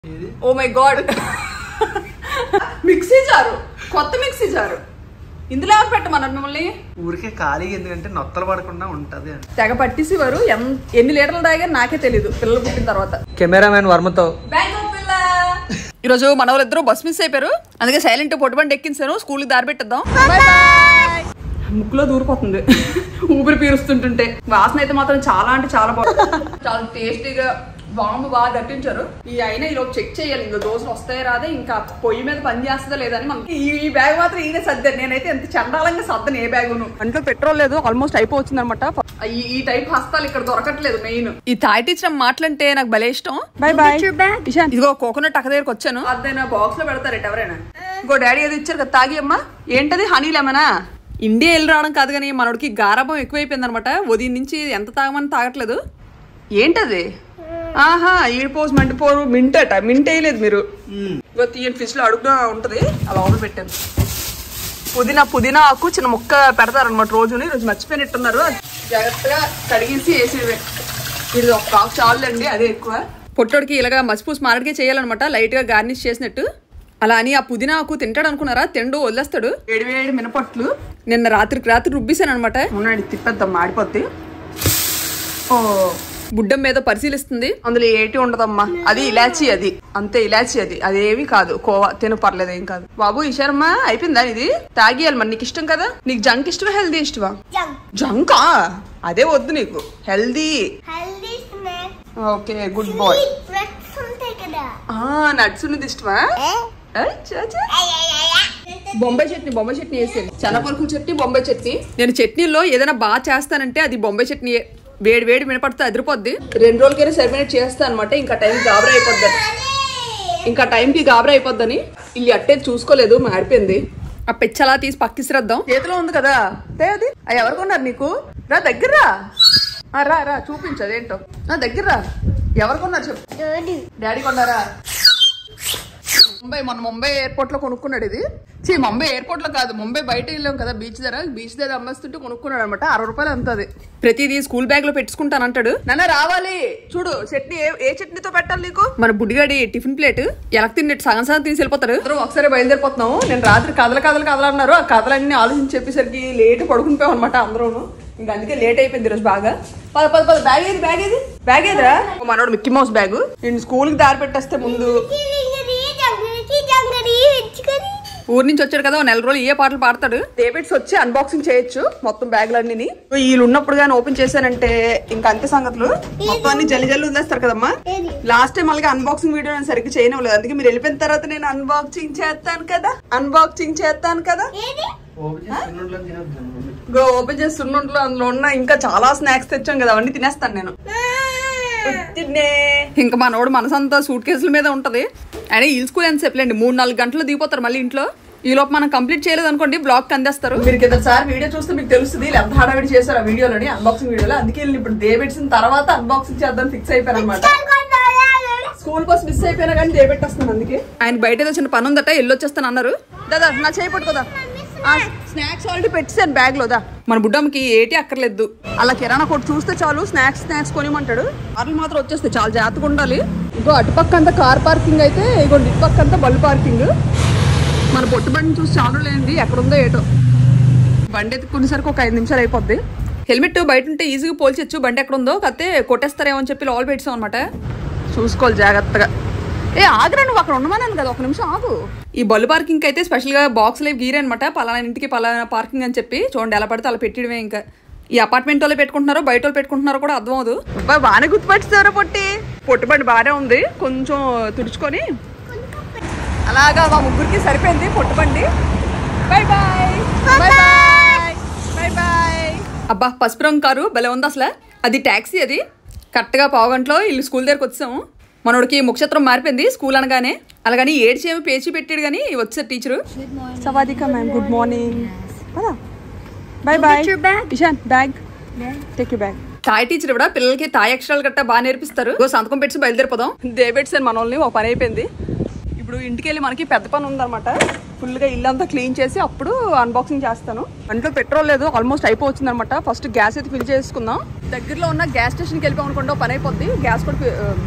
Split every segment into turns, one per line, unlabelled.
ఏది
oh my God mixie jar కొత్త mixie జారు ఇందులో ఎవరు పెట్టమన్నారు మిమ్మల్ని
ఊరికే ఖాళీగా ఎందుకంటే నొత్తలు పడకుండా ఉంటది అని
తెగ పట్టేసేవారు ఎన్- ఎన్ని లీటర్లు తాగారు నాకే తెలియదు పిల్లలు పుట్టిన తర్వాత
కెమెరామెన్ వర్మతో
ఈరోజు మన వాళ్ళిద్దరూ బస్ మిస్ అయిపోయారు అందుకే సైలెంట్ పొట్టుబండి ఎక్కించాను స్కూల్కి దారి పెట్టిద్దాం ముక్కులో దూరిపోతుంది ఊపిరి పీరుస్తుంటుంటే వాసన అయితే మాత్రం చాలా అంటే చాలా బాగుంది చాలా టేస్టీగా బాంబు బాగా దట్టించారు ఈ అయినా ఈరోజు చెక్ చేయాలి ఇంకా దోశలు వస్తాయో రాదే ఇంకా పొయ్యి మీద పని చేస్తుందా లేదని మనకి ఈ ఈ బ్యాగ్ మాత్రం ఈయన సర్దాను నేనైతే ఎంత చండాలంగా సర్దను ఏ బ్యాగును అంట్లో పెట్రోల్ లేదు ఆల్మోస్ట్ అయిపోతుంది అనమాట ఈ ఈ టైప్ హస్తాలు ఇక్కడ దొరకట్లేదు మెయిన్ ఈ తాయి టీచర్ మాటలంటే నాకు భలే ఇష్టం బై బాయ్ ఇదిగో కోకోనట్ అక్క దగ్గరకు వచ్చాను అదైనా బాక్స్ లో పెడతారట ఎవరైనా ఇంకో డాడీ ఏదో ఇచ్చారు కదా తాగి అమ్మా ఏంటది హనీ లెమనా ఇండియా వెళ్ళి రావడం కాదు కానీ మనోడికి గారాబం ఎక్కువైపోయింది అనమాట ఉదయం నుంచి ఎంత తాగమని తాగట్లేదు ఏంటది ఆహా ఈడిపోసి మంటిపోరు మింట్ అట మింట్ వేయలేదు మీరు ఇగో తీయని ఫిష్ లో అడుగుతూ ఉంటది అలా లోపల పెట్టాను పుదీనా పుదీనా ఆకు చిన్న ముక్క పెడతారనమాట రోజుని రోజు మర్చిపోయినట్టున్నారు జాగ్రత్తగా కడిగేసి వేసి ఇది ఒక ఆకు చాలండి అదే ఎక్కువ పొట్టోడికి ఇలాగా మసిపూసి మారడికే చేయాలన్నమాట లైట్ గా గార్నిష్ చేసినట్టు అలా అని ఆ పుదీనా ఆకు తింటాడు అనుకున్నారా తిండు వదిలేస్తాడు వేడి వేడి మినపట్లు నిన్న రాత్రికి రాత్రి రుబ్బిసాను అనమాట ఉన్నాడు తిప్పేద్దాం మాడిపోద్ది ఓ బుడ్డం మీద పరిశీలిస్తుంది అందులో ఏటి ఉండదమ్మా అది ఇలాచి అది అంతే ఇలాచి అది అదేమి కాదు కోవా తిన పర్లేదు ఏం కాదు బాబు ఈశారమ్మా అయిపోయిందా ఇది తాగియాలి మరి నీకు ఇష్టం కదా నీకు జంక్ ఇష్టమా హెల్దీ ఇష్టమా
Junk.
జంకా అదే వద్దు నీకు healthy
Healthy snack.
Okay good boy
Sweet breakfast ఉంటాయి కదా.
నట్స్ ఉన్నది ఇష్టమా
Eh?
ఏ, చా, చా.
Ay, ay, ay, ay.
Bombay chutney Bombay chutney వేసేది శనగపరుకు చట్నీ బొంబాయి చట్నీ నేను చట్నీలో ఏదైనా బాగా చేస్తానంటే అది బొంబాయి చట్నీ వేడి వేడి మినపడితే అదిరిపోద్ది రెండు రోజులకైనా సర్మినేట్ చేస్తా అనమాట ఇంకా టైం గాబరా అయిపోద్ది ఇంకా టైంకి గాబరా అయిపోద్దని ఇల్లు అట్టే చూసుకోలేదు మారిపోయింది ఆ పెచ్చలా తీసి పక్కిసిరద్దాం చేతిలో ఉంది కదా తే అది అవి ఎవరు కొన్నారు నీకు రా దగ్గర రా ఆ, రా రా చూపించు అదేంటో ఆ, దగ్గర రా ఎవరు కొన్నారు చెప్పు
Daddy.
డాడీ కొన్నారా ముంబై మొన్న ముంబై ఎయిర్పోర్ట్ లో కొనుక్కున్నాడు ఇది చీ ముంబై ఎయిర్పోర్ట్ లో కాదు ముంబై బయట వెళ్ళాం కదా బీచ్ దగ్గర బీచ్ దగ్గర అమ్మేస్తుంటే కొనుక్కున్నాడు అనమాట అరవై రూపాయలు అంత అది ప్రతిదీ స్కూల్ బ్యాగ్ లో పెట్టుకుంటానంటాడు నాన్న రావాలి చూడు చట్నీ ఏ ఏ చట్నీతో పెట్టాలి నీకు మన బుడ్డిగాడి టిఫిన్ ప్లేట్ ఎలా తిన్నట్టు సగం సగం తీసి వెళ్ళిపోతారు ఇద్దరు ఒకసారి బయలుదేరిపోతున్నాము నేను రాత్రి కథలు కథలు కథలు అన్నారు ఆ కథలన్నీ ఆలోచించి చెప్పేసరికి లేట్ పడుకుని పోయాం అనమాట అందరూ ఇంకా అందుకే లేట్ అయిపోయింది ఈరోజు బాగా పద పద పద బ్యాగ్ ఏది బ్యాగ్ ఏది బ్యాగ్ ఏదిరా ఓ మనోడు మిక్కీ మౌస్ బ్యాగ్ నేను స్కూల్ కి దారి పెట్టేస్తే ముందు
కిలింగడి, జంగడి, జంగడి, ఇచ్చుకొని.
ఊరి నుంచి వచ్చాడు కదా ఓ నెల రోజులు ఏ పాటలు పాడతాడు డేబిట్స్ వచ్చి అన్బాక్సింగ్ చేయొచ్చు మొత్తం బ్యాగులన్నీ వీళ్ళు ఉన్నప్పుడు కానీ ఓపెన్ చేశానంటే ఇంకా అంతే సంగతులు మొత్తం అన్ని జల్లి జల్లి ఉందేస్తారు కదమ్మా
ఏది?
లాస్ట్ టైం అలాగే అన్బాక్సింగ్ వీడియో నేను సరిగ్గా చేయనివ్వలేదు అందుకే మీరు వెళ్ళిపోయిన తర్వాత నేను అన్బాక్సింగ్ చేస్తాను కదా అన్బాక్సింగ్ చేస్తాను కదా
ఏది?
ఓపెన్ చేసి తిన్నట్లో తినొద్దు
గో ఓపెన్ చేసి సున్నుండలో అందులో ఉన్న ఇంకా చాలా స్నాక్స్ తెచ్చాం కదా అవన్నీ తినేస్తాను నేను ఇంకా మనోడు మనసంతా సూట్ కేసుల మీద ఉంటది అయినా ఈ స్కూల్ ఎంత సేపులేండి మూడు నాలుగు గంటలు దిగిపోతారు మళ్ళీ ఇంట్లో ఈ లోపు మనం కంప్లీట్ చేయలేదు అనుకోండి బ్లాగ్ అందేస్తారు మీరు కింద సార్ వీడియో చూస్తే మీకు తెలుస్తుంది ఇలా ఎంత హడావిడి చేశారు ఆ వీడియోలోని అన్బాక్సింగ్ వీడియోలో అందుకే నేను ఇప్పుడు దేబెట్సిన తర్వాత అన్బాక్సింగ్ చేద్దాం ఫిక్స్ అయిపోయాను అనమాట స్కూల్ బస్ మిస్ అయిపోయినా కానీ దేబెట్టేస్తాను అందుకే ఆయన బయట ఏదో చిన్న పని ఉందట వెళ్ళి వచ్చేస్తాను అన్నారు దాదా నా చేయి పట్టుకోదా స్నాక్స్ ఆల్రెడీ పెట్టాను బ్యాగ్ లో దా మన బుడ్డమ్మకి ఏటి అక్కర్లేదు అలా కిరాణా కొట్టు చూస్తే చాలు స్నాక్స్ స్నాక్స్ కొనిమంటాడు కార్లు మాత్రం వచ్చేస్తే చాలా జాగ్రత్తగా ఉండాలి ఇంకో అటుపక్క అంతా కార్ పార్కింగ్ అయితే ఇగో ఇటుపక్క అంతా బళ్ళు పార్కింగ్ మన పొట్టు బండిని చూసి చాలా లేండి ఎక్కడుందో ఏటో బండి ఎత్తుకునేసరికి ఒక ఐదు నిమిషాలు అయిపోద్ది హెల్మెట్ బయట ఉంటే ఈజీగా పోల్చొచ్చు బండి ఎక్కడ ఉందో కాకపోతే కొట్టేస్తారేమో అని చెప్పి లోపల పెట్టాం అనమాట చూసుకోవాలి జాగ్రత్తగా ఏ ఆగరా నువ్వు అక్కడ ఉండమన్నాను కదా ఒక నిమిషం ఆగు ఈ బల్లు పార్కింగ్ అయితే స్పెషల్ గా బాక్స్ లైవ్ గీరే అనమాట పలానా ఇంటికి పలానా పార్కింగ్ అని చెప్పి చూడండి ఎలా పడితే అలా పెట్టడమే ఇంకా ఈ అపార్ట్మెంట్ వాళ్ళు పెట్టుకుంటున్నారో బయట వాళ్ళు పెట్టుకుంటున్నారో కూడా అర్థం అవదు బాగానే గుర్తుపట్టిస్తారా పొట్టి పొట్టుబండి బాగానే ఉంది కొంచెం తుడుచుకొని అలాగా మా ముగ్గురికి సరిపోయింది పొట్టుబండి bye bye bye bye bye bye అబ్బా పసుపు రంగు కారు భలే ఉంది అసలు అది ట్యాక్సీ అది కరెక్ట్గా పావు గంటలో ఇల్లు స్కూల్ దగ్గరకు వచ్చాము మనోడికి ముఖచిత్రం మారిపోయింది స్కూల్ అనగానే అలాగని ఏడ్చేమి పేచి పెట్టాడు కానీ వచ్చారు టీచరు సవాదికా ma'am good morning bye bye Ishan bag take you bag తాయ్ టీచర్ కూడా పిల్లలకి తాయ్ అక్షరాలు గట్టా బాగా నేర్పిస్తారు ఇగో సంతకం పెట్టి బయలుదేరిపోదాం దేబెట్స్ అని మనల్ని ఒక పని అయిపోయింది ఇప్పుడు ఇంటికి వెళ్ళి మనకి పెద్ద పని ఉందన్నమాట ఫుల్గా ఇల్లంతా క్లీన్ చేసి అప్పుడు అన్బాక్సింగ్ చేస్తాను అంట్లో పెట్రోల్ లేదు ఆల్మోస్ట్ అయిపోతుంది అనమాట ఫస్ట్ గ్యాస్ అయితే ఫిల్ చేసుకుందాం దగ్గరలో ఉన్న గ్యాస్ స్టేషన్కి వెళ్ళిపోయి అనుకోండి ఒక పని అయిపోద్ది గ్యాస్ కూడా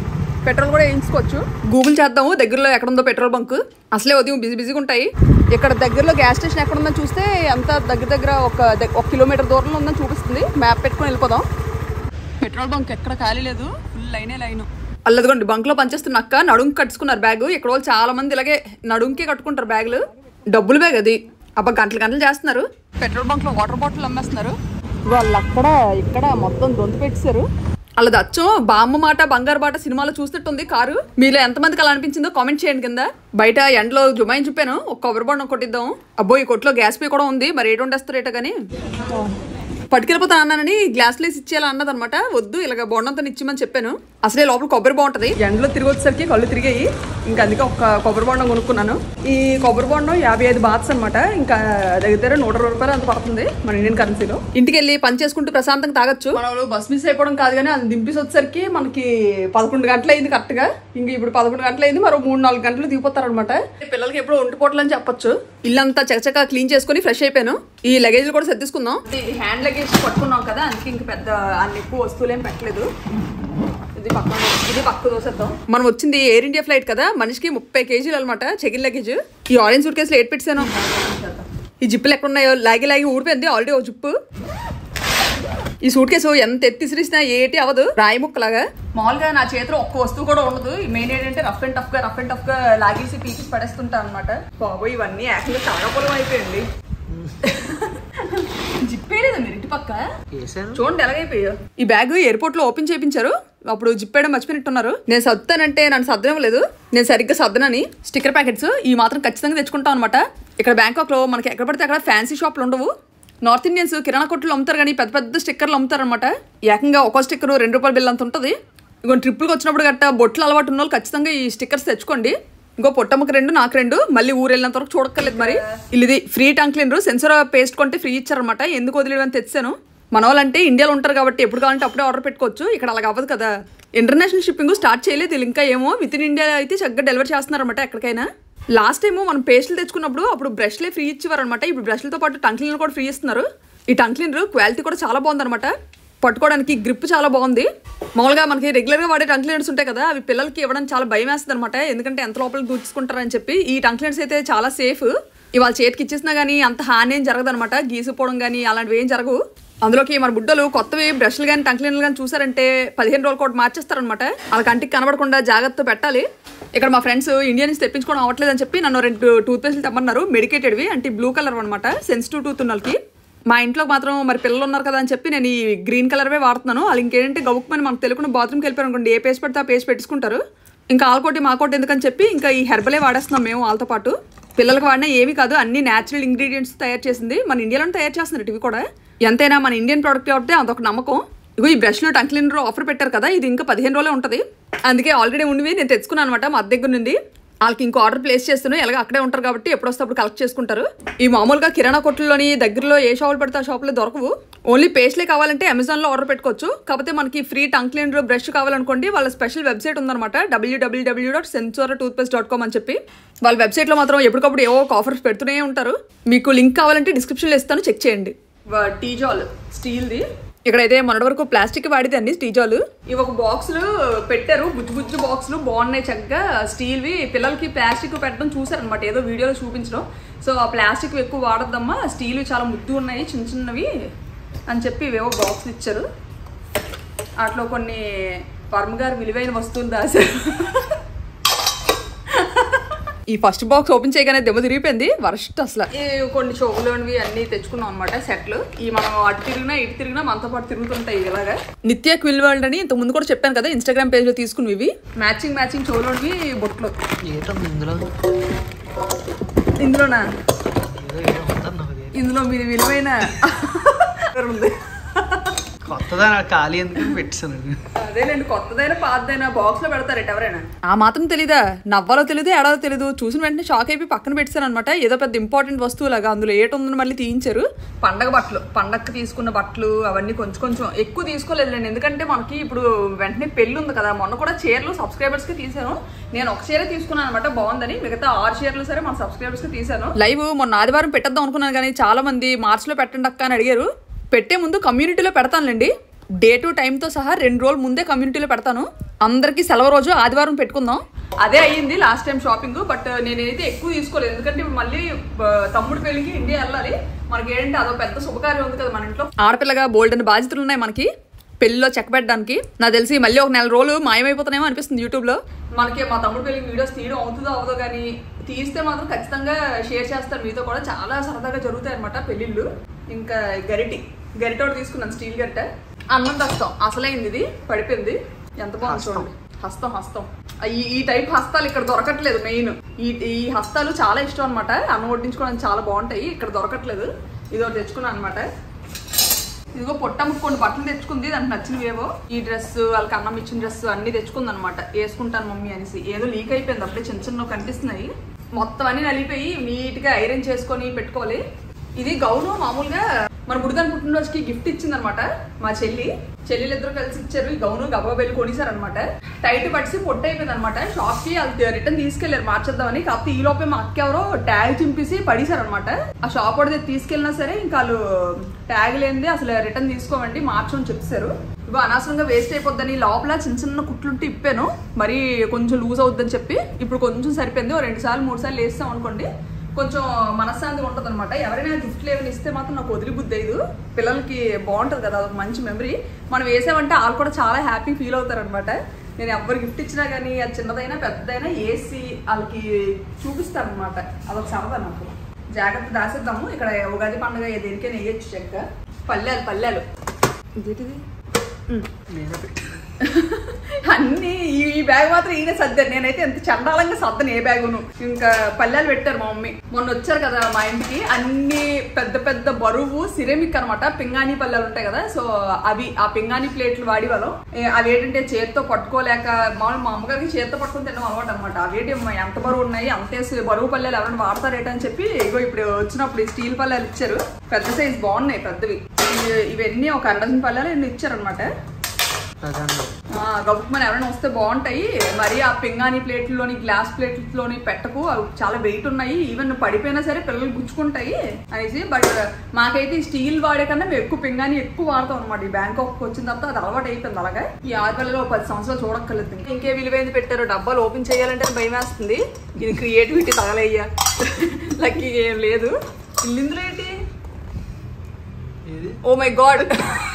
పెట్రోల్ కూడా వేయించుకోవచ్చు గూగుల్ చేద్దాము దగ్గరలో ఎక్కడ ఉందో పెట్రోల్ బంక్ అసలే ఉదయం బిజీ బిజీగా ఉంటాయి ఇక్కడ దగ్గరలో గ్యాస్ స్టేషన్ ఎక్కడ ఉందో చూస్తే ఎంత దగ్గర దగ్గర ఒక దగ్- ఒక కిలోమీటర్ దూరంలో ఉందని చూపిస్తుంది మ్యాప్ పెట్టుకొని వెళ్ళిపోదాం పెట్రోల్ బంక్ ఎక్కడ ఖాళీ లేదు ఫుల్ లైనే లైన్ అల్లదిగోండి బంక్ లో పనిచేస్తున్న అక్క నడుం కట్టుకున్నారు బ్యాగ్ ఇక్కడ వాళ్ళు చాలా మంది ఇలాగే నడుంకి కట్టుకుంటారు బ్యాగులు డబ్బులు బ్యాగ్ అది అబ్బా గంటలు గంటలు చేస్తున్నారు పెట్రోల్ బంక్ లో వాటర్ బాటిల్ అమ్మేస్తున్నారు వాళ్ళు అక్కడ ఇక్కడ మొత్తం దొంతు పెట్టేశారు వాళ్ళది అచ్చం బామ్మ మాట బంగారు బాట సినిమాలో చూసినట్టుంది కారు మీలో ఎంతమందికి అలా అనిపించిందో కామెంట్ చేయండి కింద బయట ఎండలో జుమాయిని చూపాను ఒక కొబ్బరి బొండం కొట్టిద్దాం అబ్బో ఈ కొట్లో గ్యాస్ పే కూడా ఉంది మరి ఏటి వండేస్తారేట కానీ పట్టుకెళ్ళిపోతా అన్నానని గ్లాసులు వేసి ఇచ్చేలా అన్నదనమాట వద్దు ఇలాగ బొండంతో ఇచ్చిమని చెప్పాను అసలే లోపల కొబ్బరి బాగుంటది ఎండలో తిరిగి వచ్చేసరికి కళ్ళు తిరిగాయి ఇంకా అందుకే ఒక కొబ్బరి బొండం కొనుక్కున్నాను ఈ కొబ్బరి బొండం యాభై ఐదు బాత్స్ అనమాట ఇంకా దగ్గర నూట ఇరవై రూపాయలు అంత పడుతుంది మన ఇండియన్ కరెన్సీలో ఇంటికి వెళ్ళి పని చేసుకుంటూ ప్రశాంతంగా తాగొచ్చు మన వాళ్ళు బస్ మిస్ అయిపోవడం కాదు కానీ అది దింపేసి వచ్చేసరికి మనకి పదకొండు గంటలు అయింది కరెక్ట్ గా ఇంక ఇప్పుడు పదకొండు గంటలు అయింది మరో మూడు నాలుగు గంటలు దిగిపోతారు అనమాట పిల్లలకి ఎప్పుడు ఒంటిపోట్లు అని చెప్పొచ్చు ఇల్లంతా చకచక క్లీన్ చేసుకొని ఫ్రెష్ అయిపోయాను ఈ లగేజ్ కూడా సర్దిసుకుందాం ఇది హ్యాండ్ లగేజ్ పట్టుకున్నాం కదా అందుకే ఇంక పెద్ద అన్ని ఎక్కువ వస్తువులు ఏం పెట్టలేదు ఇది పక్కన ఇది పక్క దోసేద్దాం మనం వచ్చింది ఎయిర్ ఇండియా ఫ్లైట్ కదా మనిషికి ముప్పై కేజీలు అనమాట చెకిన్ లగేజ్ ఈ ఆరెంజ్ సూట్ కేసులో ఎయిట్ పెట్టాను ఈ జిప్పులు ఎక్కడ ఉన్నాయో లాగి లాగి ఊడిపోయింది ఆల్రెడీ ఓ జిప్పు ఈ సూట్ కేసు ఎంత ఎత్తి సిరిసినా ఏటి అవ్వదు రాయి ముక్కలాగా మామూలుగా నా చేతిలో ఒక్క వస్తువు కూడా ఉండదు మెయిన్ ఏంటంటే రఫ్ అండ్ టఫ్ గా రఫ్ అండ్ టఫ్ గా లాగేసి పీకేసి పడేస్తుంటా అనమాట బాబోయ్ ఇవన్నీ యాక్చువల్గా చాలా పొలం అయిపోయింది జిప్పేలేదు మీరు ఇటు పక్క
వేసాను
చూడండి ఎలాగైపోయా ఈ బ్యాగ్ ఎయిర్పోర్ట్ లో ఓపెన్ చేయించారు అప్పుడు జిప్పేయడం మర్చిపోయినట్టున్నారు నేను సర్దుతానంటే నన్ను సర్దనివ్వలేదు నేను సరిగ్గా సర్దనని స్టిక్కర్ ప్యాకెట్స్ ఈ మాత్రం ఖచ్చితంగా తెచ్చుకుంటాం అనమాట ఇక్కడ బ్యాంకాక్ లో మనకి ఎక్కడ పడితే అక్కడ ఫ్యాన్సీ షాప్లు ఉండవు నార్త్ ఇండియన్స్ కిరాణా కొట్లు అమ్ముతారు కానీ పెద్ద పెద్ద స్టిక్కర్లు అమ్ముతారు అనమాట ఏకంగా ఒక్కో స్టిక్కర్ రెండు రూపాయల బిల్ అంత ఉంటుంది ఇంకో ట్రిప్పులకు వచ్చినప్పుడు గట్ట బొట్లు అలవాటు ఉన్న వాళ్ళు ఖచ్చితంగా ఈ స్టిక్కర్స్ తెచ్చుకోండి ఇంకో పొట్టమ్మకి రెండు నాకు రెండు మళ్ళీ ఊరు వెళ్ళినంత వరకు చూడక్కర్లేదు మరి ఇది free tongue cleaner Sensor paste కొంటే ఫ్రీ ఇచ్చారనమాట ఎందుకు వదిలేయని తెచ్చాను మన వాళ్ళంటే ఇండియాలో ఉంటారు కాబట్టి ఎప్పుడు కావాలంటే అప్పుడే ఆర్డర్ పెట్టుకోవచ్చు ఇక్కడ అలా అవ్వదు కదా ఇంటర్నేషనల్ షిప్పింగ్ స్టార్ట్ చేయలేదు వీళ్ళు ఇంకా ఏమో విత్ ఇన్ ఇండియా అయితే చక్కగా డెలివరీ చేస్తున్నారన్నమాట ఎక్కడికైనా లాస్ట్ టైం మనం పేస్టులు తెచ్చుకున్నప్పుడు అప్పుడు బ్రష్లే ఫ్రీ ఇచ్చేవారనమాట ఇప్పుడు బ్రష్లతో పాటు టంగ్ క్లీనర్ కూడా ఫ్రీ ఇస్తున్నారు ఈ టంగ్ క్లీనర్ క్వాలిటీ కూడా చాలా బాగుందన్నమాట పట్టుకోవడానికి గ్రిప్ చాలా బాగుంది మామూలుగా మనకి రెగ్యులర్గా వాడే టంగ్ క్లీనర్స్ ఉంటాయి కదా అవి పిల్లలకి ఇవ్వడానికి చాలా భయం వేస్తుంది అనమాట ఎందుకంటే ఎంత లోపల దూచుకుంటారని చెప్పి ఈ టంగ్ క్లీనర్స్ అయితే చాలా సేఫ్ ఇవాళ చేతికి ఇచ్చేసినా కానీ అంత హాని ఏం జరగదు అనమాట గీసిపోవడం కానీ అలాంటివి ఏం జరగవు అందులోకి మన బుడ్డలు కొత్తవి బ్రష్లు కానీ టంగ్ క్లీనర్లు కానీ చూసారంటే పదిహేను రోజులు కూడా మార్చేస్తారనమాట వాళ్ళ కంటికి కనబడకుండా జాగ్రత్త పెట్టాలి ఇక్కడ మా ఫ్రెండ్స్ ఇండియా నుంచి తెప్పించుకోవడం అవ్వట్లేదు అని చెప్పి నన్ను రెండు టూత్ పేస్ట్లు తెమ్మన్నారు మెడికేటెడ్వి అంటే బ్లూ కలర్ అనమాట సెన్సిటివ్ టూత్ ఉన్న వాళ్ళకి మా ఇంట్లో మాత్రం మరి పిల్లలు ఉన్నారు కదా అని చెప్పి నేను ఈ గ్రీన్ కలర్వే వాడుతున్నాను వాళ్ళు ఇంకేంటంటే గబుక్కుమని మనకు తెలియకుండా బాత్రూమ్కి వెళ్ళిపోయారు అనుకోండి ఏ పేస్ట్ పెడితే ఆ పేస్ట్ పెట్టుకుంటారు ఇంకా ఆల్కోటి మాకోటి ఎందుకని చెప్పి ఇంకా ఈ హెర్బలే వాడేస్తున్నాం మేము వాళ్ళతో పాటు పిల్లలకు వాడినా ఏమీ కాదు అన్ని న్యాచురల్ ఇంగ్రీడియంట్స్ తయారు చేసింది మన ఇండియాలోనే తయారు చేస్తున్నారు ఇవి కూడా ఎంతైనా మన ఇండియన్ ప్రోడక్ట్ కాబట్టి అదొక నమ్మకం ఇగో ఈ బ్రష్లో టంగ్ క్లీనర్ ఆఫర్ పెట్టారు కదా ఇది ఇంకా పదిహేను రోజులే ఉంటుంది అందుకే ఆల్రెడీ ఉండివి నేను తెచ్చుకున్నాను అనమాట మా అత్త దగ్గర నుండి వాళ్ళకి ఇంకో ఆర్డర్ ప్లేస్ చేస్తాను ఎలాగ అక్కడే ఉంటారు కాబట్టి ఎప్పుడు వస్తే అప్పుడు కలెక్ట్ చేసుకుంటారు ఈ మామూలుగా కిరాణా కొట్లలోని దగ్గరలో ఏ షాపులు పడితే ఆ షాపులో దొరకవు ఓన్లీ పేస్ట్లే కావాలంటే అమెజాన్లో ఆర్డర్ పెట్టుకోవచ్చు కాకపోతే మనకి ఫ్రీ టంగ్ క్లీనర్ బ్రష్ కావాలనుకోండి వాళ్ళ స్పెషల్ వెబ్సైట్ ఉందన్నమాట WWW dot Sensor toothpaste dot com అని చెప్పి వాళ్ళ వెబ్సైట్లో మాత్రం ఎప్పటికప్పుడు ఏవో ఒక ఆఫర్స్ పెడుతూనే ఉంటారు మీకు లింక్ కావాలంటే డిస్క్రిప్షన్లో ఇస్తాను చెక్ చేయండి టీజాల్ స్టీల్ది ఇక్కడైతే మొన్నటి వరకు ప్లాస్టిక్ వాడితే అండి స్టీజాలు ఇవి ఒక బాక్సులు పెట్టారు బుజ్జు బుజ్జు బాక్సులు బాగున్నాయి చక్కగా స్టీల్వి పిల్లలకి ప్లాస్టిక్ పెట్టడం చూసారనమాట ఏదో వీడియోలో చూపించడం సో ఆ ప్లాస్టిక్ ఎక్కువ వాడద్దమ్మా స్టీల్ చాలా ముద్దు ఉన్నాయి చిన్న చిన్నవి అని చెప్పి ఇవేవో బాక్సులు ఇచ్చారు అట్లా కొన్ని వర్మ గారు విలువైన వస్తువులు దాశారు ఈ ఫస్ట్ బాక్స్ ఓపెన్ చేయగానే దెబ్బ తిరిగిపోయింది వర్స్ట్ అసలు ఈ కొన్ని చెవులోనివి అన్ని తెచ్చుకున్నాం అనమాట సెట్లు ఈ మనం అటు తిరిగినా ఇటు తిరిగినా మనతో పాటు తిరుగుతుంటాయి ఇలాగా నిత్య క్విల్ వరల్డ్ అని ఇంత ముందు కూడా చెప్పాను కదా ఇన్స్టాగ్రామ్ పేజ్ లో తీసుకుని ఇవి మ్యాచింగ్ మ్యాచింగ్ చెవులోనివి బొట్లు
ఏంటంది ఇందులో
ఇందులోనా
ఏదో ఏదో ఉంటుంది నాకు తెలియదు.
ఇందులో మీది విలువైన ఉంది
కొత్తదా నాకు ఖాళీ ఎందుకు పెట్టాను
అదేలేండి కొత్తదైనా పాతదైనా బాక్స్ లో పెడతారట ఎవరైనా ఆ మాత్రం తెలీదా నవ్వాలో తెలియదు ఏడాలో తెలియదు చూసిన వెంటనే షాక్ అయిపోయి పక్కన పెట్టాను అనమాట ఏదో పెద్ద ఇంపార్టెంట్ వస్తువు లాగా అందులో ఏటుందని మళ్ళీ తీయించారు పండగ బట్టలు పండగకి తీసుకున్న బట్టలు అవన్నీ కొంచెం కొంచెం ఎక్కువ తీసుకోలేదులేండి ఎందుకంటే మనకి ఇప్పుడు వెంటనే పెళ్లి ఉంది కదా మొన్న కూడా చీరలు సబ్స్క్రైబర్స్ కి తీసాను నేను ఒక చీర తీసుకున్నాను అనమాట బాగుందని మిగతా ఆరు చీరలు సరే మన సబ్స్క్రైబర్స్ కి తీసాను లైవ్ మొన్న ఆదివారం పెట్టేద్దాం అనుకున్నాను కానీ చాలా మంది మార్చ్ లో పెట్టండి అక్క అని అడిగారు పెట్టే ముందు కమ్యూనిటీలో పెడతానులేండి డే టు టైంతో సహా రెండు రోజుల ముందే కమ్యూనిటీలో పెడతాను అందరికి సెలవు రోజు ఆదివారం పెట్టుకుందాం అదే అయ్యింది లాస్ట్ టైం షాపింగ్ బట్ నేనైతే ఎక్కువ తీసుకోలేదు ఎందుకంటే ఇప్పుడు మళ్ళీ ఆ, తమ్ముడు పెళ్లికి ఇండియా వెళ్ళాలి మనకి ఏంటంటే అదో పెద్ద శుభకార్యం ఉంది కదా మన ఇంట్లో ఆడపిల్లగా బోల్డ్ అని బాధ్యతలు ఉన్నాయి మనకి పెళ్లిలో చెక్క పెట్టడానికి నాకు తెలిసి మళ్ళీ ఒక నెల రోజులు మాయమైపోతున్నాయేమో అనిపిస్తుంది యూట్యూబ్ లో మనకి మా తమ్ముడు పెళ్లికి వీడియోస్ తీయడం అవుతుందో అవదో కానీ తీస్తే మాత్రం ఖచ్చితంగా షేర్ చేస్తాను మీతో కూడా చాలా సరదాగా జరుగుతాయి అనమాట పెళ్ళిళ్ళు ఇంకా గరిటి గరిట ఒకటి తీసుకున్నాను స్టీల్ గరిట అన్నం దస్తాం అసలైంది ఇది పడిపోయింది ఎంత బాగుంది
హస్తం.
చూడండి హస్తం హస్తం ఈ ఈ టైప్ హస్తాలు ఇక్కడ దొరకట్లేదు మెయిన్ ఈ ఈ హస్తాలు చాలా ఇష్టం అనమాట అన్నం వడ్డించుకోవడానికి చాలా బాగుంటాయి ఇక్కడ దొరకట్లేదు ఇది ఒకటి తెచ్చుకున్నాను అనమాట ఇదిగో పొట్టమ్మకు కొన్ని బట్టలు తెచ్చుకుంది దానికి నచ్చినవేవో ఈ డ్రెస్ వాళ్ళకి అన్నం ఇచ్చిన డ్రెస్ అన్ని తెచ్చుకుంది అనమాట వేసుకుంటాను మమ్మీ అనేసి ఏదో లీక్ అయిపోయింది అప్పుడే చిన్న చిన్న కనిపిస్తున్నాయి మొత్తం అన్ని నలిపోయి నీట్ గా ఐరన్ చేసుకొని పెట్టుకోవాలి ఇది గౌను మామూలుగా మన బుడిదాని పుట్టినరోజుకి గిఫ్ట్ ఇచ్చింది అనమాట మా చెల్లి చెల్లెలు ఇద్దరు కలిసి ఇచ్చారు ఈ గౌను గబా వెళ్ళి కొనిసారనమాట టైట్ పడిసి పొట్టు అయిపోయింది అనమాట షాప్ కి వాళ్ళు రిటర్న్ తీసుకెళ్లారు మార్చేద్దామని కాకపోతే ఈ లోపే మా అక్క ఎవరో ట్యాగ్ చింపేసి పడేశారనమాట ఆ షాప్ వాడితే తీసుకెళ్ళినా సరే ఇంకా వాళ్ళు ట్యాగ్ లేనిది అసలు రిటర్న్ తీసుకోమండి మార్చమని చెప్పారు ఇగో అనవసరంగా వేస్ట్ అయిపోద్దని లోపల చిన్న చిన్న కుట్లుంటే ఇప్పాను మరి కొంచెం లూజ్ అవుద్దని చెప్పి ఇప్పుడు కొంచెం సరిపోయింది ఓ రెండు సార్లు మూడు సార్లు వేస్తాం అనుకోండి కొంచెం మనశ్శాంతిగా ఉంటుంది అనమాట ఎవరైనా గిఫ్ట్లు ఏమైనా ఇస్తే మాత్రం నాకు వదిలి బుద్ధి అయ్యదు పిల్లలకి బాగుంటుంది కదా అదొక మంచి మెమరీ మనం వేసామంటే వాళ్ళు కూడా చాలా హ్యాపీ ఫీల్ అవుతారు అనమాట నేను ఎవరు గిఫ్ట్ ఇచ్చినా కానీ అది చిన్నదైనా పెద్దదైనా వేసి వాళ్ళకి చూపిస్తాను అనమాట అదొక సరదా నాకు జాగ్రత్త దాసేద్దాము ఇక్కడ ఉగాది పండుగ దేనికైనా వేయచ్చు చెక్క పల్లెలు పల్లెలు ఇదేంటిది
నేనే పెట్టాను
అన్ని ఈ ఈ బ్యాగ్ మాత్రం ఈయన సర్దారు నేనైతే ఎంత చండాలంగా సర్దను ఏ బ్యాగును ఇంకా పల్లెలు పెట్టారు మా మమ్మీ మొన్న వచ్చారు కదా మా ఇంటికి అన్ని పెద్ద పెద్ద బరువు సిరెమిక్ అనమాట పింగాణి పల్లెలు ఉంటాయి కదా సో అవి ఆ పింగాణి ప్లేట్లు వాడి వాళ్ళం ఏ, అవి ఏంటంటే చేత్తో పట్టుకోలేక మామూలు మా అమ్మగారికి చేత్తో పట్టుకుని తినడం అలవాటు అనమాట అవేంటి ఎంత బరువు ఉన్నాయి అంతేసి బరువు పల్లెలు ఎవరైనా వాడతారేట అని చెప్పి ఇగో ఇప్పుడు వచ్చినప్పుడు ఈ స్టీల్ పల్లెలు ఇచ్చారు పెద్ద సైజ్ బాగున్నాయి పెద్దవి ఇవి- ఇవన్నీ ఒక అరడజన్ పల్లెలు ఎన్ని ఇచ్చారనమాట
ప్రధానంగా
గబుక్మని ఎవరైనా వస్తే బాగుంటాయి మరి ఆ పింగాణి ప్లేట్లలోని గ్లాస్ ప్లేట్లలోని పెట్టకు అవి చాలా వెయిట్ ఉన్నాయి ఈవెన్ పడిపోయినా సరే పిల్లలు గుచ్చుకుంటాయి అనేసి బట్ మాకైతే ఈ స్టీల్ వాడే కన్నా మేము ఎక్కువ పింగాణి ఎక్కువ వాడతాం అనమాట ఈ బ్యాంకాక్ వచ్చిన తర్వాత అది అలవాటు అయిపోయింది అలాగే ఈ ఆరు పిల్లలు ఒక పది సంవత్సరాలు చూడక్కర్లేదు ఇంకా. ఇంకే విలువైంది పెట్టారు డబ్బాలు ఓపెన్ చేయాలంటే భయం వేస్తుంది ఇది క్రియేటివిటీ తగలయ్యా లక్కీ ఏం లేదు ఇల్లు ఇందులో ఏంటి
ఇది
ఓ మై గాడ్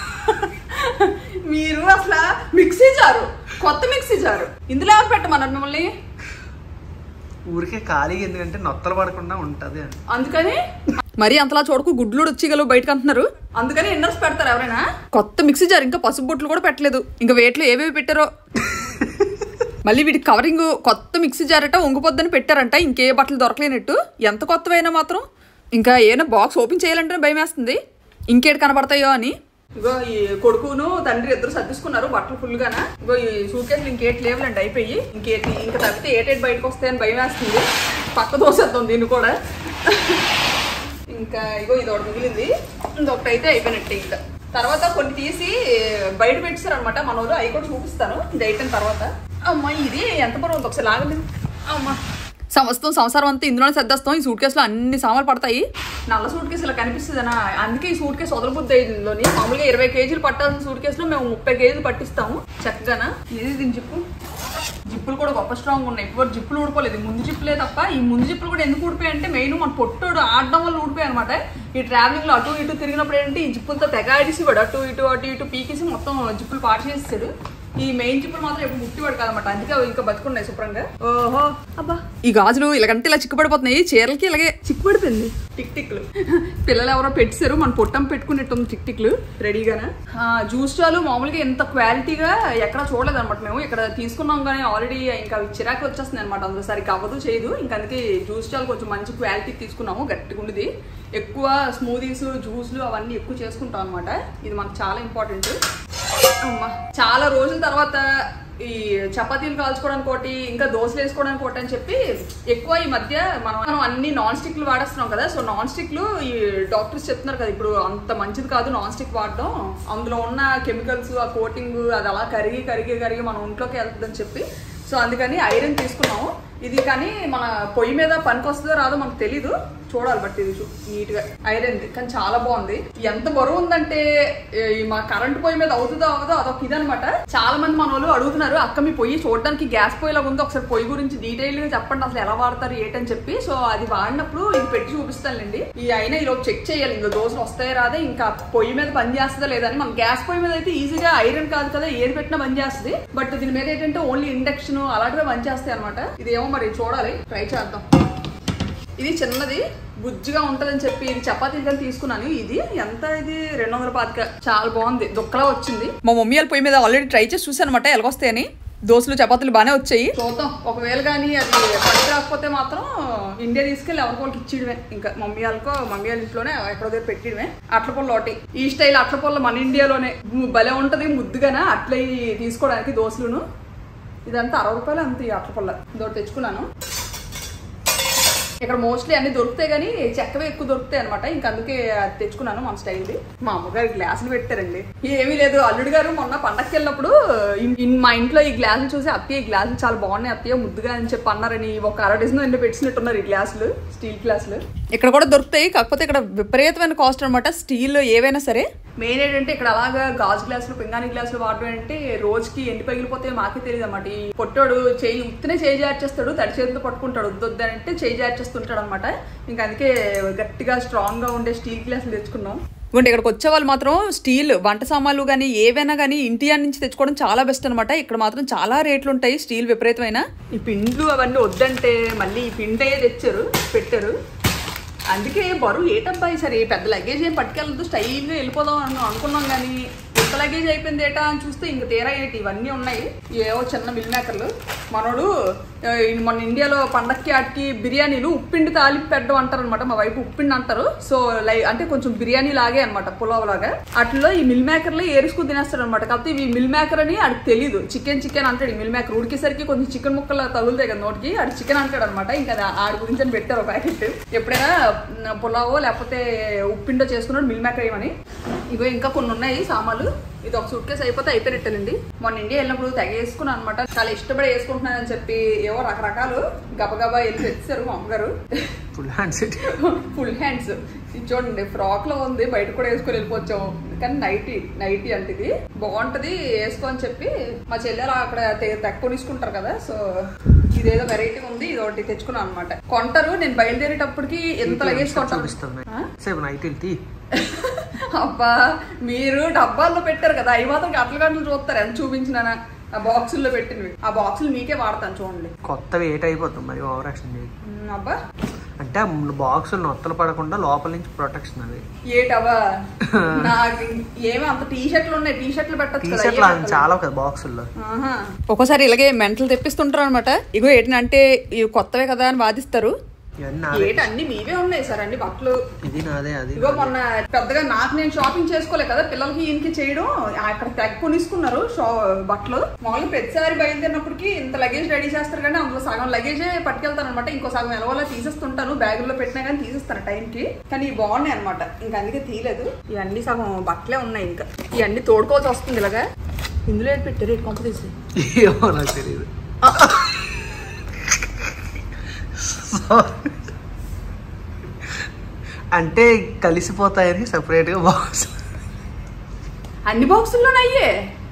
మీరు అసలు మిక్సీ జారు కొత్త మిక్సీ జారు ఇందులో ఎవరు పెట్టమన్నారు మిమ్మల్ని
ఊరికే ఖాళీగా ఎందుకంటే నొత్తలు పడకుండా ఉంటది అని
అందుకని మరి అంతలా చూడకు గుడ్లు వచ్చిగలవు బయటకు అంటున్నారు అందుకని ఇన్నర్స్ పెడతారు ఎవరైనా కొత్త మిక్సీ జార్ ఇంకా పసుపు బొట్లు కూడా పెట్టలేదు ఇంకా వేట్లో ఏవేవి పెట్టారో మళ్ళీ వీటి కవరింగ్ కొత్త మిక్సీ జారట వంగిపోద్దని పెట్టారంట ఇంకే బట్టలు దొరకలేనట్టు ఎంత కొత్తవైనా మాత్రం ఇంకా ఏమైనా బాక్స్ ఓపెన్ చేయాలంటే భయం వేస్తుంది ఇంకేటి కనబడతాయో అని ఇగో ఈ కొడుకును తండ్రి ఇద్దరు సర్దుకున్నారు బట్టలు ఫుల్ గాన ఇగో ఈ సూకేట్లు ఇంకేటి లేవులండి అయిపోయి ఇంకేటి ఇంకా తప్పితే ఏటేటి బయటకు వస్తాయని భయం వేస్తుంది పక్క దోసేద్దాం దీన్ని కూడా ఇంకా ఇగో ఇది ఒకటి మిగిలింది ఇంకొకటి అయితే అయిపోయినట్టే ఇంకా తర్వాత కొన్ని తీసి బయట పెట్టారు అనమాట మన ఊరు అవి కూడా చూపిస్తాను ఇది అయిపోయిన తర్వాత అమ్మా ఇది ఎంత బరువు ఉంది ఒకసారి లాగండి అమ్మా సంవత్సరం సంవత్సరం అంతా ఇందులోనే సర్దేస్తాం ఈ సూట్ కేసులో అన్ని సామాన్లు పడతాయి నల్ల సూట్ కేసు ఇలా కనిపిస్తుందనా అందుకే ఈ సూట్ కేసు వదలబుద్ది ఇందులోని మామూలుగా ఇరవై కేజీలు పట్టాల్సిన సూట్ కేసులో మేము ముప్పై కేజీలు పట్టిస్తాము చక్కగానా ఏది దీని జిప్పు జిప్పులు కూడా గొప్ప స్ట్రాంగ్ ఉన్నాయి ఇప్పుడు జిప్పులు ఊడిపోలేదు ముందు జిప్పులే తప్ప ఈ ముందు జిప్పులు కూడా ఎందుకు ఊడిపోయాయి అంటే మెయిన్ మన పొట్టోడు ఆడడం వల్ల ఊడిపోయాయి అనమాట ఈ ట్రావెలింగ్ లో అటు ఇటు తిరిగినప్పుడు ఏంటంటే ఈ జిప్పులతో తెగ ఆడిసివాడు అటు ఇటు అటు ఇటు పీకేసి మొత్తం జిప్పులు పాడు చేసేసాడు ఈ మెయిన్ జిప్పులు మాత్రం ఎప్పుడు ముట్టివాడు కాదన్నమాట అందుకే అవి ఇంకా బతుకున్నాయి శుభ్రంగా ఓహో అబ్బా ఈ గాజులు ఇలాగంటే ఇలా చిక్కుపడిపోతున్నాయి చీరలకి ఇలాగే చిక్కుపడిపోయింది టిక్ టిక్లు పిల్లలు ఎవరో పెట్టారు మన పొట్టం పెట్టుకునేట్టుంది టిక్ టిక్లు రెడీగానే జ్యూస్ చాలు మామూలుగా ఎంత క్వాలిటీగా ఎక్కడ చూడలేదు అనమాట మేము ఇక్కడ తీసుకున్నాం కానీ ఆల్రెడీ ఇంకా అవి చిరాకు వచ్చేస్తుంది అనమాట అందులో సరిగ్గా అవ్వదు చేయదు ఇంకా అందుకే జ్యూస్ చాలు కొంచెం మంచి క్వాలిటీ తీసుకున్నాము గట్టిగా ఉండేది ఎక్కువ స్మూదీస్ జ్యూస్లు అవన్నీ ఎక్కువ చేసుకుంటాం అనమాట ఇది మనకు చాలా ఇంపార్టెంట్ అమ్మా చాలా రోజుల తర్వాత ఈ చపాతీలు కాల్చుకోవడానికి ఒకటి ఇంకా దోశలు వేసుకోవడానికి ఒకటి అని చెప్పి ఎక్కువ ఈ మధ్య మనం మనం అన్ని నాన్ స్టిక్లు వాడేస్తున్నాం కదా సో నాన్ స్టిక్లు ఈ డాక్టర్స్ చెప్తున్నారు కదా ఇప్పుడు అంత మంచిది కాదు నాన్ స్టిక్ వాడడం అందులో ఉన్న కెమికల్స్ ఆ కోటింగ్ అది అలా కరిగి కరిగి కరిగి మన ఒంట్లోకి వెళ్తుందని చెప్పి సో అందుకని ఐరన్ తీసుకున్నాము ఇది కానీ మన పొయ్యి మీద పనికి వస్తుందో రాదో మనకు తెలీదు చూడాలి బట్టి ఇది నీట్ గా ఐరన్ కానీ చాలా బాగుంది ఎంత బరువు ఉందంటే ఏ, ఈ మా కరెంట్ పొయ్యి మీద అవుతుందో అవదో అదొక ఇదనమాట చాలా మంది మన వాళ్ళు అడుగుతున్నారు అక్క మీ పొయ్యి చూడడానికి గ్యాస్ పొయ్యి లాగా ఉంది ఒకసారి పొయ్యి గురించి డీటెయిల్ గా చెప్పండి అసలు ఎలా వాడతారు ఏంటని చెప్పి సో అది వాడినప్పుడు ఇది పెట్టి చూపిస్తానులేండి ఈ అయినా ఈరోజు చెక్ చేయాలి ఇంకా దోశలు వస్తాయి రాదే ఇంకా పొయ్యి మీద పని చేస్తుందా లేదని మన గ్యాస్ పొయ్యి మీద అయితే ఈజీగా ఐరన్ కాదు కదా ఏది పెట్టినా పని చేస్తుంది బట్ దీని మీద ఏంటంటే ఓన్లీ ఇండక్షన్ అలాంటివే పని చేస్తాయి అనమాట ఇదేమో మరి చూడాలి ట్రై చేద్దాం ఇది చిన్నది బుజ్జిగా ఉంటదని చెప్పి ఇది చపాతీలు కానీ తీసుకున్నాను ఇది ఎంత ఇది రెండు వందల పాతిక చాలా బాగుంది దుక్కలా వచ్చింది మా మమ్మీ వాళ్ళ పొయ్యి మీద ఆల్రెడీ ట్రై చేసి చూసాను అనమాట ఎలాగొస్తాయని దోశలు చపాతీలు బాగానే వచ్చాయి చూద్దాం ఒకవేళ కానీ అది పని రాకపోతే మాత్రం ఇండియా తీసుకెళ్ళి ఎవరికి వాళ్ళకి ఇచ్చేయడమే ఇంకా మమ్మీ వాళ్ళకో మమ్మీ వాళ్ళ ఇంట్లోనే ఎక్కడో దగ్గర పెట్టిడమే అట్ల పుల్ల ఒకటి ఈ స్టైల్ అట్ల పుల్ల మన ఇండియాలోనే ము- భలే ఉంటది ముద్దుగానే అట్ల ఇవి తీసుకోవడానికి దోశలును ఇదంతా అరవై రూపాయలు అంత ఈ అట్ల పుల్ల ఇదొకటి తెచ్చుకున్నాను ఇక్కడ మోస్ట్లీ అన్ని దొరుకుతాయి కానీ చెక్కవే ఎక్కువ దొరుకుతాయి అనమాట ఇంకా అందుకే అది తెచ్చుకున్నాను మన స్టైల్ది మా అమ్మగారు గ్లాసులు పెట్టారండి ఏమీ లేదు అల్లుడు గారు మొన్న పండక్కి వెళ్ళినప్పుడు ఇన్- ఇన్ మా ఇంట్లో ఈ గ్లాసులు చూసి అత్తయ్య ఈ గ్లాసులు చాలా బాగున్నాయి అత్తయ్య ముద్దుగా అని చెప్పి అన్నారని ఒక అర డజన్ ఎన్ని పెట్టినట్టున్నారు ఈ గ్లాసులు స్టీల్ గ్లాసులు ఇక్కడ కూడా దొరుకుతాయి కాకపోతే ఇక్కడ విపరీతమైన కాస్ట్ అనమాట స్టీల్ ఏవైనా సరే మెయిన్ ఏంటంటే ఇక్కడ అలాగా గాజు గ్లాసులు పింగాణి గ్లాసులు వాడడం అంటే రోజుకి ఎన్ని పగిలిపోతే మాకే తెలియదు అనమాట ఈ పొట్టోడు చేయి ఉత్తినే చేయి జార్చేస్తాడు తడి చేతితో పట్టుకుంటాడు వద్దొద్దు అంటే చేయి జార్చేస్తుంటాడు అనమాట ఇంకా అందుకే గట్టిగా స్ట్రాంగ్ గా ఉండే స్టీల్ గ్లాసులు తెచ్చుకున్నాం ఇవ్వండి ఇక్కడికి వచ్చే వాళ్ళు మాత్రం స్టీల్ వంట సామాన్లు కానీ ఏవైనా కానీ ఇండియా నుంచి తెచ్చుకోవడం చాలా బెస్ట్ అనమాట ఇక్కడ మాత్రం చాలా రేట్లు ఉంటాయి స్టీల్ విపరీతమైన ఈ పిండ్లు అవన్నీ వద్దంటే మళ్ళీ ఈ పిండి అయ్యే తెచ్చారు పెట్టారు అందుకే బరువు ఏటబ్బాయి సరే పెద్ద లగేజ్ ఏం పట్టుకెళ్ళదు స్టైల్గా వెళ్ళిపోదాం అని అనుకున్నాం కానీ కొత్త లగేజ్ అయిపోయింది ఏటా అని చూస్తే ఇంక తీరా ఏంటి ఇవన్నీ ఉన్నాయి ఏవో చిన్న మిల్ మేకర్లు మనోడు ఆ, ఈ మన ఇండియాలో పండక్కి ఆటికి బిర్యానీలు ఉప్పిండి తాలింపు పెట్టడం అంటారు అనమాట మా వైపు ఉప్పిండి అంటారు సో లై అంటే కొంచెం బిర్యానీ లాగే అనమాట పులావ్ లాగా అట్లలో ఈ మిల్ మేకర్లు ఏరుసుకుని తినేస్తాడు అనమాట కాకపోతే ఇవి మిల్ మేకర్ అని ఆడికి తెలియదు చికెన్ చికెన్ అంటాడు ఈ మిల్ మేకర్ ఉడికేసరికి కొంచెం చికెన్ ముక్కలు తగులుతాయి కదా నోటికి ఆడి చికెన్ అంటాడు అనమాట ఇంకా అది ఆడి గురించి అని పెట్టారు ప్యాకెట్ ఎప్పుడైనా న- పులావో లేకపోతే ఉప్పిండో చేసుకున్నాడు మిల్ మేకర్ ఏమని ఇగో ఇంకా కొన్ని ఉన్నాయి సామాన్లు ఇది ఒక సూట్ కేసు అయిపోతే అయిపోయినట్టేనండి మొన్న ఇండియా వెళ్ళినప్పుడు తెగ వేసుకున్నాను అనమాట చాలా ఇష్టపడి వేసుకుంటున్నానని చెప్పి ఏవో రకరకాలు గబగబా వెళ్ళి తెచ్చారు మా అమ్మగారు
full hand set
full hands ఇది చూడండి ఫ్రాక్ లో ఉంది బయట కూడా వేసుకొని వెళ్ళిపోవచ్చాము కానీ నైటీ నైటీ అంటే ఇది బాగుంటది వేసుకో అని చెప్పి మా చెల్లెలు అక్కడ తె- తక్కువ తీసుకుంటారు కదా సో ఇదేదో వెరైటీ ఉంది ఇది ఒకటి తెచ్చుకున్నాను అనమాట కొంటారు నేను బయలుదేరేటప్పటికి ఎంత లగేజ్ కొంటాను
చూపిస్తాను
ఆ?
సేపు నైట్ వెళ్తే
అబ్బా మీరు డబ్బాల్లో పెట్టారు కదా అవి మాత్రం గంటలు గంటలు చూస్తారు ఎంత చూపించినా ఆ బాక్సుల్లో పెట్టినవి ఆ బాక్సులు మీకే వాడతాను చూడండి
కొత్తవి ఏట్ అయిపోతాం మరి ఓవర్ యాక్షన్ చేయదు
ఉమ్, అబ్బా
అంటే బాక్సులు నొత్తలు పడకుండా లోపల నుంచి ప్రొటెక్షన్ అది
ఏటవా నాకు ఏమో అంత టీ షర్ట్లు ఉన్నాయి టీ షర్ట్లు
టీ
పెట్టచ్చు
షర్ట్లు చాలా కదా బాక్సుల్లో
ఒక్కోసారి ఇలాగే మెంటలు తెప్పిస్తుంటారు అనమాట ఇగో ఏంటంటే ఇవి కొత్తవే కదా అని వాదిస్తారు
ఇవన్నీ నాదే
ఏటి అన్ని మీవే ఉన్నాయి సార్ అన్ని బట్టలు
ఇది నాదే అది
ఇగో మొన్న పెద్దగా నాకు నేను షాపింగ్ చేసుకోలే కదా పిల్లలకి ఈయనకి చేయడం అక్కడ తెగ కొనిసుకున్నారు షా బట్టలు మామూలుగా ప్రతిసారి బయలుదేరినప్పటికి ఇంత లగేజ్ రెడీ చేస్తారు కానీ అందులో సగం లగేజే పట్టుకెళ్తాను అనమాట ఇంకో సగం ఎలవలా తీసేస్తుంటాను బ్యాగుల్లో పెట్టినా కానీ తీసేస్తాను టైంకి కానీ ఇవి బాగున్నాయి అనమాట ఇంకా అందుకే తీయలేదు ఇవన్నీ సగం బట్టలే ఉన్నాయి ఇంకా ఇవన్నీ తోడుకోవాల్సి వస్తుంది ఇలాగా ఇందులో ఏది పెట్టారు ఇటు కొంప తీసి
ఏమో నాకు తెలియదు అంటే కలిసిపోతాయని separate గా బాక్స్
అన్ని బాక్సుల్లోనే అయ్యే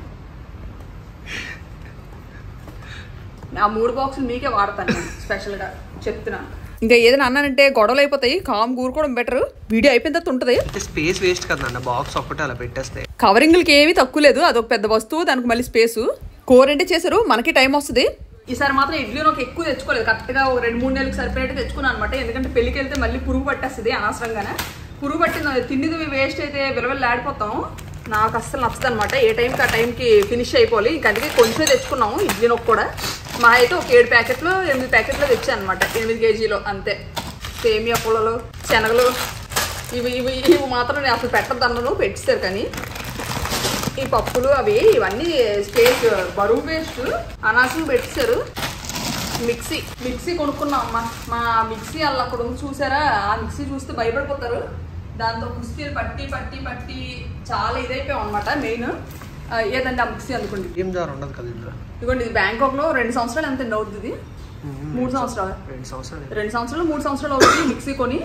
ఆ మూడు బాక్సులు మీకే వాడతాను నేను స్పెషల్గా చెప్తున్నాను ఇంకా ఏదైనా అన్నానంటే గొడవలు అయిపోతాయి కామ్ కూరుకోవడం బెటర్ వీడియో అయిపోయిన తర్వాత ఉంటుంది
అంటే స్పేస్ వేస్ట్ కదండి బాక్స్ ఒక్కటే అలా పెట్టేస్తే
కవరింగ్లకి ఏమీ తక్కువ లేదు అదొక పెద్ద వస్తువు దానికి మళ్ళీ స్పేస్ కూర అంటే చేశారు మనకి టైం వస్తుంది ఈసారి మాత్రం ఇడ్లీ నాకు ఎక్కువ తెచ్చుకోలేదు కరెక్ట్గా ఒక రెండు మూడు నెలలకు సరిపోయేట్టు తెచ్చుకున్నాను అనమాట ఎందుకంటే పెళ్ళికి వెళ్తే మళ్ళీ పురుగు పట్టేస్తుంది అనవసరంగానే పురుగు పట్టింది తిండిది వేస్ట్ అయితే విలువలు ఆడిపోతాం నాకు అస్సలు నచ్చదు అనమాట ఏ టైంకి ఆ టైంకి ఫినిష్ అయిపోవాలి ఇంక అందుకే కొంచెమే తెచ్చుకున్నాము ఇడ్లీ నొక్కు కూడా మా అయితే ఒక ఏడు ప్యాకెట్లు ఎనిమిది ప్యాకెట్లు తెచ్చాను అనమాట ఎనిమిది కేజీలు అంతే సేమియా పొలలు శనగలు ఇవి ఇవి ఇవి మాత్రం నేను అసలు పెట్టద్దన్నాను పెట్టిస్తారు కానీ ఈ పప్పులు అవి ఇవన్నీ స్పేస్ బరువు వేస్ట్ అనాసం పెట్టారు మిక్సీ మిక్సీ కొనుక్కున్నాం అమ్మ మా మిక్సీ వాళ్ళు అక్కడ ఉంది చూసారా ఆ మిక్సీ చూస్తే భయపడిపోతారు దాంతో కుస్తీలు పట్టి పట్టి పట్టి చాలా ఇదైపోయాం అనమాట మెయిన్ ఏదంటే ఆ మిక్సీ అనుకోండి
ఏం జార్ ఉండదు కదా ఇందులో
ఇదిగోండి ఇది బ్యాంకాక్లో రెండు సంవత్సరాలు ఎంత అవుతుంది ఇది మూడు సంవత్సరాలు
రెండు సంవత్సరాలు
రెండు సంవత్సరాలు మూడు సంవత్సరాలు అవుతుంది మిక్సీ కొని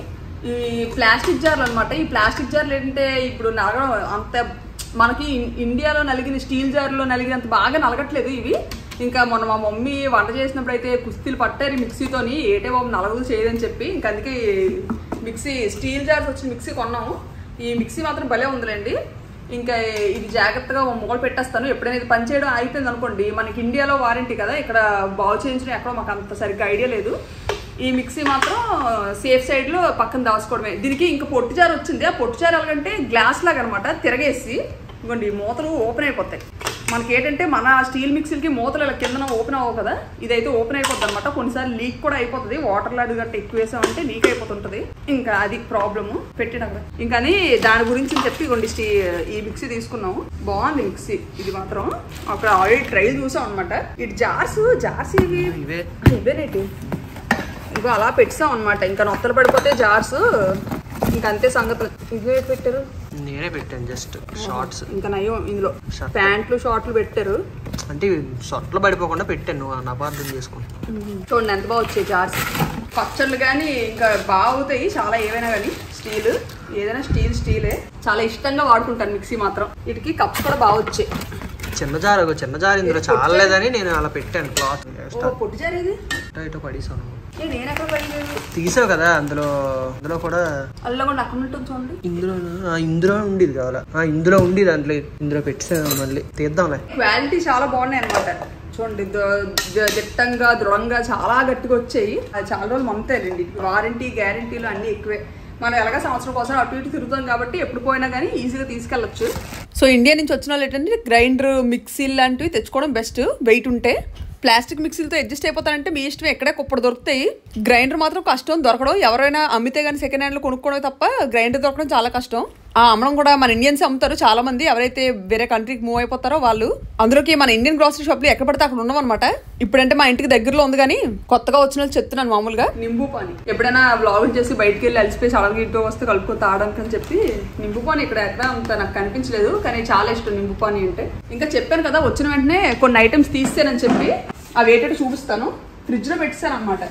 ఈ ప్లాస్టిక్ జార్లు అనమాట ఈ ప్లాస్టిక్ జార్లు ఏంటంటే ఇప్పుడు నలగడం అంత మనకి ఇన్- ఇండియాలో నలిగిన స్టీల్ జార్లో నలిగినంత బాగా నలగట్లేదు ఇవి ఇంకా మొన్న మా మమ్మీ వంట చేసినప్పుడు అయితే కుస్తీలు పట్టారు ఈ మిక్సీతోని ఏటే బాబు నలగదు చేయదని చెప్పి ఇంకా అందుకే ఈ మిక్సీ స్టీల్ జార్స్ వచ్చిన మిక్సీ కొన్నాము ఈ మిక్సీ మాత్రం భలే ఉందిలేండి ఇంకా ఇది జాగ్రత్తగా మొగలు పెట్టేస్తాను ఎప్పుడైనా ఇది పనిచేయడం అయిపోయింది అనుకోండి మనకి ఇండియాలో వారంటీ కదా ఇక్కడ బాగు చేయించడం ఎక్కడో మాకు అంత సరిగ్గా ఐడియా లేదు ఈ మిక్సీ మాత్రం సేఫ్ సైడ్ లో పక్కన దాచుకోవడమే దీనికి ఇంకా పొట్టు జారు వచ్చింది ఆ పొట్టు జారు ఎలాగంటే గ్లాస్ లాగా అనమాట తిరగేసి ఇదిగోండి ఈ మూతలు ఓపెన్ అయిపోతాయి మనకి ఏంటంటే మన స్టీల్ మిక్సీలకి మూతలు ఇలా కిందన ఓపెన్ అవ్వవు కదా ఇదైతే ఓపెన్ అయిపోతుంది అనమాట కొన్నిసార్లు లీక్ కూడా అయిపోతుంది వాటర్ లాడు గట్ట ఎక్కువ వేసామంటే లీక్ అయిపోతుంటది ఇంకా అది ప్రాబ్లము పెట్టినప్పుడు ఇంకాని దాని గురించి చెప్పి ఇగోండి స్టీ ఈ మిక్సీ తీసుకున్నాము బాగుంది మిక్సీ ఇది మాత్రం అక్కడ ఆల్రెడీ ట్రైల్ చూసాం అనమాట ఇటు జార్స్ జార్స్ ఇవి
ఇవే
ఇవేనేటి ఇగో అలా పెట్టాం అనమాట ఇంకా నొత్తలు పడిపోతే జార్స్ ఇంకా అంతే సంగతులు ఇవే పెట్టారు
నేనే పెట్టాను జస్ట్ షార్ట్స్
ఇంకా నయం ఇందులో
Shirt.
ప్యాంట్లు షార్ట్లు పెట్టారు
అంటే షర్ట్లో పడిపోకుండా పెట్టాను నువ్వు అపార్థం చేసుకుని
చూడండి ఎంత బాగా వచ్చాయి జార్స్ పచ్చళ్ళు కానీ ఇంకా బాగుతాయి చాలా ఏవైనా కానీ స్టీల్ ఏదైనా స్టీల్ స్టీలే చాలా ఇష్టంగా వాడుకుంటాను మిక్సీ మాత్రం వీటికి కప్స్ కూడా బాగా వచ్చాయి
చిన్న జారు ఒక చిన్న జారు ఇందులో చాలేదని నేను అలా పెట్టాను క్లాత్
ఓ పొట్టి జార్ ఇది
ఇటో పడేసాను
ఏ నేను ఎక్కడ పడలేదు
తీసావు కదా అందులో అందులో కూడా
అల్లగొండ అక్కడ ఉంటుంది చూడండి
ఇందులో ఇందులో ఉండేది కావాలా ఆ, ఇందులో ఉండి దాంట్లో ఇందులో పెట్టేసాను మళ్ళీ తీద్దాంలే
క్వాలిటీ చాలా బాగున్నాయి అనమాట చూడండి ద- ద- దిట్టంగా దృఢంగా చాలా గట్టిగా వచ్చాయి అది చాలా రోజులు మంతేనండి వారంటీ గ్యారంటీలు అన్నీ ఎక్కువే మనం ఎలాగ సంవత్సరం కోసం అటు ఇటు తిరుగుతాం కాబట్టి ఎప్పుడు పోయినా కానీ ఈజీగా తీసుకెళ్ళొచ్చు సో ఇండియా నుంచి వచ్చిన వాళ్ళు ఏంటంటే గ్రైండర్ మిక్సీలు లాంటివి తెచ్చుకోవడం బెస్ట్ వెయిట్ ఉంటే ప్లాస్టిక్ మిక్సీలతో అడ్జస్ట్ అయిపోతారంటే మీ ఇష్టం ఎక్కడే కుప్పడు దొరుకుతాయి గ్రైండర్ మాత్రం కష్టం దొరకడం ఎవరైనా అమ్మితే కానీ సెకండ్ హ్యాండ్లో కొనుక్కోవడం తప్ప గ్రైండర్ దొరకడం చాలా కష్టం ఆ అమ్మడం కూడా మన ఇండియన్స్ అమ్ముతారు చాలా మంది ఎవరైతే వేరే కంట్రీకి మూవ్ అయిపోతారో వాళ్ళు అందులోకి మన ఇండియన్ గ్రాసరీ షాప్లు ఎక్కడ పడితే అక్కడ ఉండవన్నమాట ఇప్పుడంటే మా ఇంటికి దగ్గరలో ఉంది కానీ కొత్తగా వచ్చిన వాళ్ళు చెప్తున్నాను మామూలుగా నింబు పాని ఎప్పుడైనా బ్లాగ్ చేసి బయటికి వెళ్ళి అలసిపోయి అలాగే ఇంట్లో వస్తే కలుపుకో తాగడానికి అని చెప్పి నింబు పాని ఇక్కడ ఎక్కడ అంత నాకు కనిపించలేదు కానీ చాలా ఇష్టం నింబు పాని అంటే ఇంకా చెప్పాను కదా వచ్చిన వెంటనే కొన్ని ఐటమ్స్ తీస్తానని చెప్పి అవి ఏంటంటే చూపిస్తాను ఫ్రిడ్జ్ లో పెట్టాను అనమాట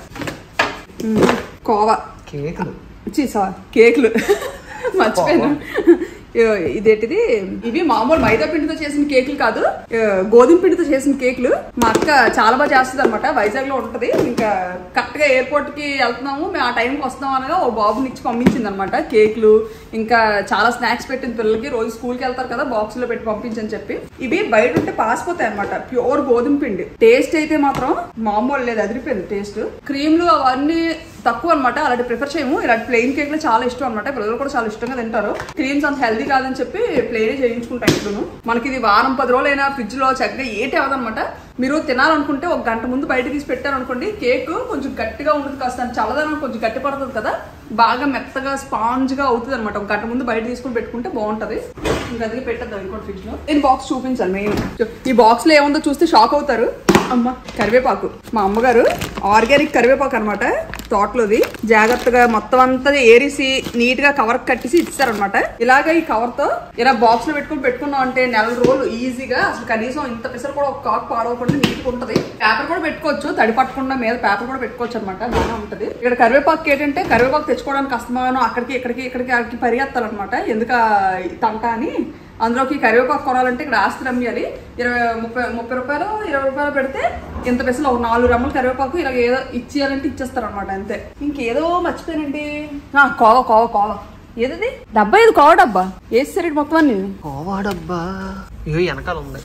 కోవా
కేకులు
చీసా కేకులు మర్చిపోయాను ఇ- ఇదేంటిది ఇవి మామూలు మైదా పిండితో చేసిన కేకులు కాదు ఇ, గోధుమ పిండితో చేసిన కేకులు మా అక్క చాలా బాగా చేస్తుంది అనమాట వైజాగ్ లో ఉంటది ఇంకా కరెక్ట్ గా ఎయిర్పోర్ట్ కి వెళ్తున్నాము మేము ఆ టైంకి వస్తున్నాం అనగా ఓ బాబుని ఇచ్చి పంపించింది అనమాట కేకులు ఇంకా చాలా స్నాక్స్ పెట్టింది పిల్లలకి రోజు స్కూల్ కి వెళ్తారు కదా బాక్స్ లో పెట్టి పంపించని చెప్పి ఇవి బయట ఉంటే పాసిపోతాయి అనమాట ప్యూర్ గోధుమ పిండి టేస్ట్ అయితే మాత్రం మామూలు లేదు అదిరిపోయింది టేస్ట్ క్రీమ్లు అవన్నీ తక్కువ అనమాట అలాంటి ప్రిఫర్ చేయము ఇలాంటి ప్లెయిన్ కేక్లు చాలా ఇష్టం అనమాట పిల్లలు కూడా చాలా ఇష్టంగా తింటారు క్రీమ్స్ అంత హెల్దీ కాదని చెప్పి ప్లెయిన్ చేయించుకుంటాం ఇప్పుడు మనకి ఇది వారం పది రోజులైనా ఫ్రిడ్జ్ లో చక్కగా ఏటి అవ్వదన్నమాట మీరు తినాలనుకుంటే ఒక గంట ముందు బయట తీసి పెట్టారు అనుకోండి కేక్ కొంచెం గట్టిగా ఉంటుంది కాస్త చల్లదనం కొంచెం గట్టి పడుతుంది కదా బాగా మెత్తగా స్పాంజ్ గా అవుతుంది అనమాట ఒక గంట ముందు బయట తీసుకుని పెట్టుకుంటే బాగుంటది ఇంకా అందుకే పెట్టద్దాం ఇంకోటి ఫ్రిడ్జ్ లో నేను బాక్స్ చూపించాలి మెయిన్ ఈ బాక్స్ లో ఏముందో చూస్తే షాక్ అవుతారు అమ్మ కరివేపాకు మా అమ్మగారు ఆర్గానిక్ కరివేపాకు అనమాట తోటలోది జాగ్రత్తగా మొత్తం అంతా ఏరిసి నీట్ గా కవర్ కట్టేసి ఇచ్చారనమాట ఇలాగ ఈ కవర్ తో ఇలా బాక్స్ లో పెట్టుకుని పెట్టుకున్నాం అంటే నెల రోజులు ఈజీగా అసలు కనీసం ఇంత పిసర్ కూడా ఒక కాక్ పాడవకుండా నీట్ గా ఉంటది పేపర్ కూడా పెట్టుకోవచ్చు తడి పట్టకుండా మీద పేపర్ కూడా పెట్టుకోవచ్చు అనమాట బాగా ఉంటది ఇక్కడ కరివేపాకు ఏంటంటే కరివేపాకు తెచ్చుకోవడానికి అస్తమానం అక్కడికి ఇక్కడికి ఇక్కడికి అక్కడికి పరిగెత్తాలన్నమాట ఎందుకు ఆ తంట అని అందులోకి కరివేపాకు కొనాలంటే ఇక్కడ ఆస్తి రమ్యాలి ఇరవై ముప్పై ముప్పై రూపాయలు ఇరవై రూపాయలు పెడితే ఇంత పెసలు ఒక నాలుగు రమ్మలు కరివేపాకు ఇలా ఏదో ఇచ్చేయాలంటే ఇచ్చేస్తారు అనమాట అంతే ఇంకేదో మర్చిపోయానండి ఆ, కోవ కోవ కోవ ఏదది డబ్బా ఇది కోవ డబ్బా వేసేసారు మొత్తం అన్ని
కోవాడబ్బా ఇగో వెనకాల ఉంది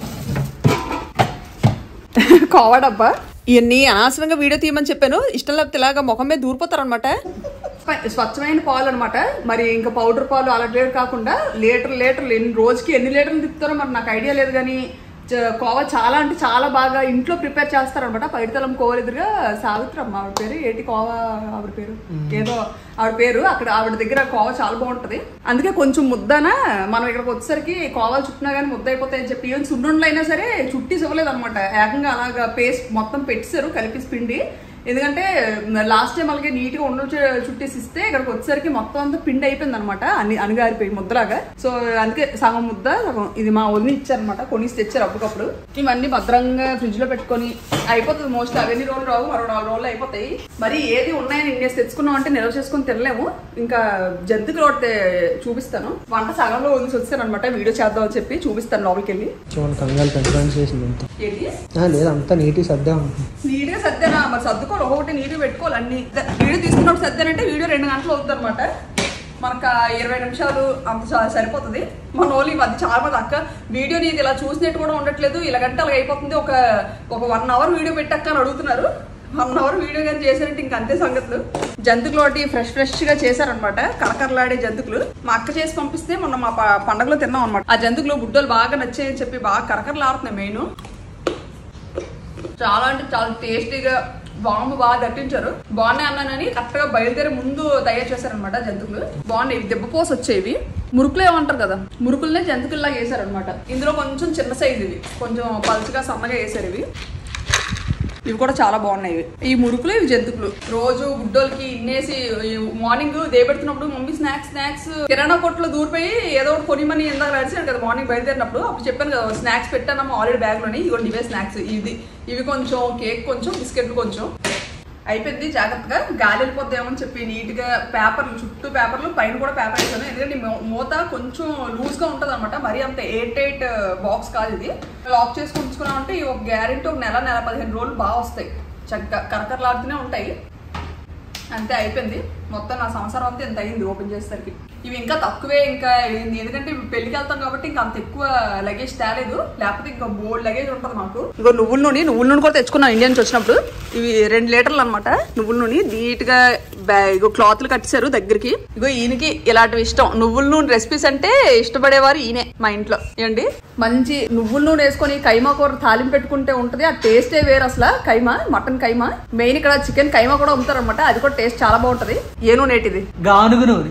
కోవ డబ్బా ఇవన్నీ అనవసరంగా వీడియో తీయమని చెప్పాను ఇష్టం లేకపోతే ఇలాగా ముఖం మీద దూరిపోతారు అనమాట స్వచ్ఛమైన పాలు అనమాట మరి ఇంకా పౌడర్ పాలు అలా లీటర్ కాకుండా లీటర్ లీటర్లు ఎన్ని రోజుకి ఎన్ని లీటర్లు తిప్పుతారో మరి నాకు ఐడియా లేదు కానీ చ- కోవా చాలా అంటే చాలా బాగా ఇంట్లో ప్రిపేర్ చేస్తారనమాట పైడితలం కోవలు ఎదురుగా సావిత్రమ్మ ఆవిడ పేరు ఏంటి కోవా ఆవిడ పేరు ఏదో ఆవిడ పేరు అక్కడ ఆవిడ దగ్గర కోవా చాలా బాగుంటది అందుకే కొంచెం ముద్దన మనం ఇక్కడికి వచ్చేసరికి కోవాలు చుట్టినా కానీ ముద్ద అయిపోతాయని చెప్పి ఈవెన్ సున్నుండలు అయినా సరే చుట్టి ఇవ్వలేదు అనమాట ఏకంగా అలాగా పేస్ట్ మొత్తం పెట్టేశారు కలిపేసి పిండి ఎందుకంటే లాస్ట్ టైం అలాగే నీట్ గా ఉండ చుట్టేసి ఇస్తే ఇక్కడికి వచ్చేసరికి మొత్తం అంతా పిండి అయిపోయింది అనమాట అన్ని అణగారిపోయి ముద్దలాగా సో అందుకే సగం ముద్ద సగం ఇది మా వదిలి ఇచ్చారనమాట కొనిసి తెచ్చారు అప్పటికప్పుడు ఇవన్నీ భద్రంగా ఫ్రిడ్జ్ లో పెట్టుకొని అయిపోతుంది మోస్ట్ అవన్నీ రోజులు రావు మరో నాలుగు రోజులు అయిపోతాయి మరి ఏది ఉన్నాయని ఇన్నేసి తెచ్చుకున్నాం అంటే నిల్వ చేసుకొని తినలేము ఇంకా జంతుకులు ఒకటి చూపిస్తాను వంట సగంలో వదిలేసి వచ్చాను అనమాట వీడియో చేద్దామని చెప్పి చూపిస్తాను లోపలికి వెళ్ళి
చూడండి కంగారు పెంచడానికి చేసింది అంతా
ఏంటి
లేదు అంతా నీట్గా సర్దా ఉంటుంది
నీట్ గా సర్దానా మరి సర్దుకోవాలి ఒకటి నీట్ పెట్టుకోవాలి అన్ని వీడియో తీసుకున్నప్పుడు సర్దానంటే వీడియో రెండు గంటలు అవుతుంది అనమాట మనకు ఆ ఇరవై నిమిషాలు అంత చా- సరిపోతుంది మన ఓన్లీ ఈ మధ్య చాలా మంది అక్క వీడియో నీది ఇలా చూసినట్టు కూడా ఉండట్లేదు ఇలాగంటే అలాగ అయిపోతుంది ఒక ఒక వన్ అవర్ వీడియో పెట్టక్క అని అడుగుతున్నారు వన్ అవర్ వీడియో కానీ చేశారంటే ఇంక అంతే సంగతులు జంతుకులు ఒకటి ఫ్రెష్ ఫ్రెష్ గా చేశారనమాట కరకరలాడే జంతుకులు మా అక్క చేసి పంపిస్తే మొన్న మా ప- పండగలో తిన్నాం అనమాట ఆ జంతుకులు బుడ్డలు బాగా నచ్చాయని చెప్పి బాగా కరకరలాడుతున్నాయి మెయిన్ చాలా అంటే చాలా టేస్టీగా బాంబు బాగా దట్టించారు బాగున్నాయి అన్నానని కరెక్ట్ గా బయలుదేరి ముందు తయారు చేశారనమాట జంతువులు బాగున్నాయి ఇవి దెబ్బపోసి వచ్చేవి మురుకులు ఏమంటారు కదా మురుకులనే జంతుకుల్లాగా వేసారనమాట ఇందులో కొంచెం చిన్న సైజు ఇవి కొంచెం పలుచగా సన్నగా వేసారు ఇవి ఇవి కూడా చాలా బాగున్నాయి ఇవి. ఈ మురుకులు ఇవి జంతుకులు రోజు గుడ్డోలకి ఇన్నేసి మార్నింగ్ దేబెడుతున్నప్పుడు మమ్మీ స్నాక్స్ స్నాక్స్ కిరాణా కొట్లో దూరిపోయి ఏదో ఒకటి కొనిమని ఇందాక నడిచాను కదా మార్నింగ్ బయలుదేరినప్పుడు అప్పుడు చెప్పాను కదా స్నాక్స్ పెట్టానమ్మా ఆల్రెడీ బ్యాగ్ లోని ఇదిగోండి ఇవే స్నాక్స్ ఇది ఇవి కొంచెం కేక్ కొంచెం బిస్కెట్లు కొంచెం అయిపోయింది జాగ్రత్తగా గాలి వెళ్ళిపోద్దామో అని చెప్పి నీట్ గా పేపర్లు చుట్టూ పేపర్లు పైన కూడా పేపర్ వేసాను ఎందుకంటే మూ- మూత కొంచెం లూజ్ గా ఉంటది అనమాట మరి అంత ఎయిట్ ఎయిట్ బాక్స్ కాదు ఇది లాక్ చేసి ఉంచుకున్నామంటే ఈ ఒక గ్యారెంటీ ఒక నెల నెల పదిహేను రోజులు బాగా వస్తాయి చక్కగా కరకరలాడుతూనే ఉంటాయి అంతే అయిపోయింది మొత్తం నా సంవత్సరం అంతా ఇంత అయింది ఓపెన్ చేసేసరికి ఇవి ఇంకా తక్కువే ఇంకా అయింది ఎందుకంటే ఇవి పెళ్లికి వెళ్తాం కాబట్టి ఇంకా అంత ఎక్కువ లగేజ్ తేలేదు లేకపోతే ఇంకా బోల్డ్ లగేజ్ ఉంటుంది మాకు ఇగో నువ్వుల నూనె నువ్వుల నూనె కూడా తెచ్చుకున్నాం ఇండియా నుంచి వచ్చినప్పుడు ఇవి రెండు లీటర్లు అనమాట నువ్వుల నూనె నీట్ గా బ్యా- ఇగో క్లాత్లు కట్టేశారు దగ్గరికి ఇగో ఈయనకి ఇలాంటివి ఇష్టం నువ్వుల నూనె రెసిపీస్ అంటే ఇష్టపడేవారు ఈయనే మా ఇంట్లో ఏంటి మంచి నువ్వుల నూనె వేసుకొని కైమా కూర తాలింపు పెట్టుకుంటే ఉంటది ఆ టేస్టే వేరు అసలు కైమా మటన్ కైమా మెయిన్ ఇక్కడ చికెన్ కైమా కూడా అమ్ముతారు అనమాట అది కూడా టేస్ట్ చాలా బాగుంటది ఏ నూనె ఏంటిది
గానుగు నూనె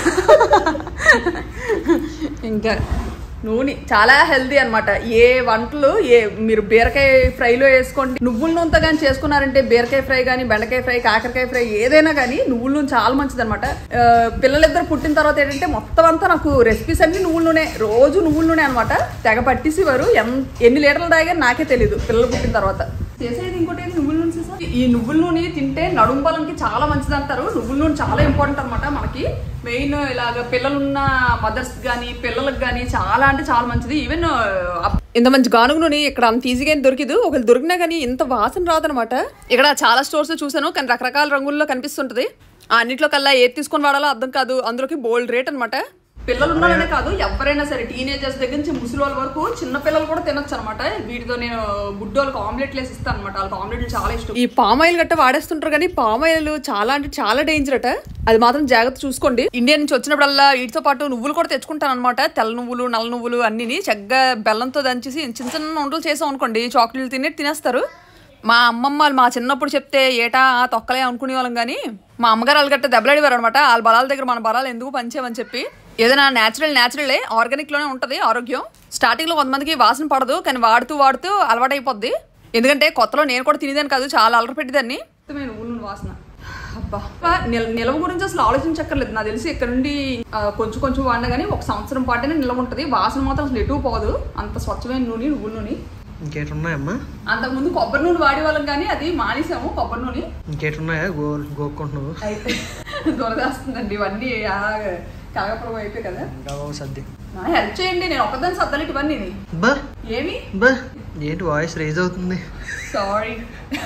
ఇంకా నూనె చాలా హెల్దీ అన్నమాట ఏ వంటలు ఏ మీరు బీరకాయ ఫ్రైలో వేసుకోండి నువ్వుల నూనెతో కానీ చేసుకున్నారంటే బీరకాయ ఫ్రై కానీ బెండకాయ ఫ్రై కాకరకాయ ఫ్రై ఏదైనా కానీ నువ్వుల నూనె చాలా మంచిది అనమాట పిల్లలిద్దరు పుట్టిన తర్వాత ఏంటంటే మొత్తం అంతా నాకు రెసిపీస్ అన్ని నువ్వుల నూనె రోజు నువ్వుల నూనె అనమాట తెగ పట్టేసేవారు ఎన్- ఎన్ని లీటర్లు తాగారు నాకే తెలియదు పిల్లలు పుట్టిన తర్వాత చేసేది ఇంకోటి ఏంటి నువ్వుల నూనె చేసా ఈ నువ్వుల నూనె తింటే నడుము బలంకి చాలా మంచిది అంటారు నువ్వుల నూనె చాలా ఇంపార్టెంట్ అనమాట మనకి మెయిన్ ఇలాగ పిల్లలున్న మదర్స్ కానీ పిల్లలకు కానీ చాలా అంటే చాలా మంచిది ఈవెన్ ఇంత మంచి గానుగు నూనె ఇక్కడ అంత ఈజీగా ఏం దొరికిదు ఒకళ్ళు దొరికినా కానీ ఇంత వాసన రాదనమాట ఇక్కడ చాలా స్టోర్స్ చూసాను కానీ రకరకాల రంగుల్లో కనిపిస్తుంటది ఆ అన్నిట్లో కల్లా ఏది తీసుకొని వాడాలో అర్థం కాదు అందులోకి బోల్డ్ రేట్ అనమాట పిల్లలు ఉన్నారనే కాదు ఎవరైనా సరే టీనేజర్స్ దగ్గర నుంచి ముసలి వాళ్ళ వరకు చిన్న పిల్లలు కూడా తినొచ్చు అనమాట వీటితో నేను గుడ్డోళ్ళకి ఆమ్లెట్లు వేసి ఇస్తాను అనమాట వాళ్ళకి ఆమ్లెట్లు చాలా ఇష్టం ఈ పామ్ ఆయిల్ గట్ట వాడేస్తుంటారు కానీ పామ్ ఆయిల్ చాలా అంటే చాలా డేంజర్ అట అది మాత్రం జాగ్రత్త చూసుకోండి ఇండియా నుంచి వచ్చినప్పుడల్లా వీటితో పాటు నువ్వులు కూడా తెచ్చుకుంటాను అనమాట తెల్ల నువ్వులు నల్ల నువ్వులు అన్నిని చక్కగా బెల్లంతో దంచేసి చిన్న చిన్న ఉండలు చేసాం అనుకోండి చాక్లెట్లు తినేది తినేస్తారు మా అమ్మమ్మ వాళ్ళు మా చిన్నప్పుడు చెప్తే ఏటా ఆ తొక్కలే అనుకునే వాళ్ళం కానీ మా అమ్మగారు వాళ్ళు గట్ట దెబ్బలాడేవారు అనమాట వాళ్ళ బలాల దగ్గర మన బలాలు ఎందుకు పంచేమని చెప్పి ఏదైనా న్యాచురల్ న్యాచురలే ఆర్గానిక్ లోనే ఉంటది ఆరోగ్యం స్టార్టింగ్ లో కొంతమందికి వాసన పడదు కానీ వాడుతూ వాడుతూ అలవాటైపోద్ది ఎందుకంటే కొత్తలో నేను కూడా తినేదాన్ని కాదు చాలా అలర పెట్టేదాన్ని వాసన అబ్బా నిల నిలవ గురించి అసలు ఆలోచించక్కర్లేదు నాకు తెలిసి ఇక్కడ నుండి ఆ, కొంచెం కొంచెం వాడినా కానీ ఒక సంవత్సరం పాటనే నిలవ ఉంటుంది వాసన మాత్రం అసలు ఎటు పోదు అంత స్వచ్ఛమైన నూనె నువ్వుల నూనె
ఇంకేటి ఉన్నాయమ్మా
అంతకుముందు కొబ్బరి నూనె వాడేవాళ్ళం కానీ అది మానేసాము కొబ్బరి నూనె
ఇంకేటి ఉన్నాయా గో గోక్కుంటున్నావు
అయితే దొరదేస్తుందండి ఇవన్నీ కాగపురం అయిపోయి కదా
ఇంకా బాబు సర్ది
నా హెల్ప్ చేయండి నేను ఒక్కదాన్ని సర్దలిటి ఇవన్నీ
బా
ఏమి
బా ఏంటి వాయిస్ రేజ్ అవుతుంది
సారీ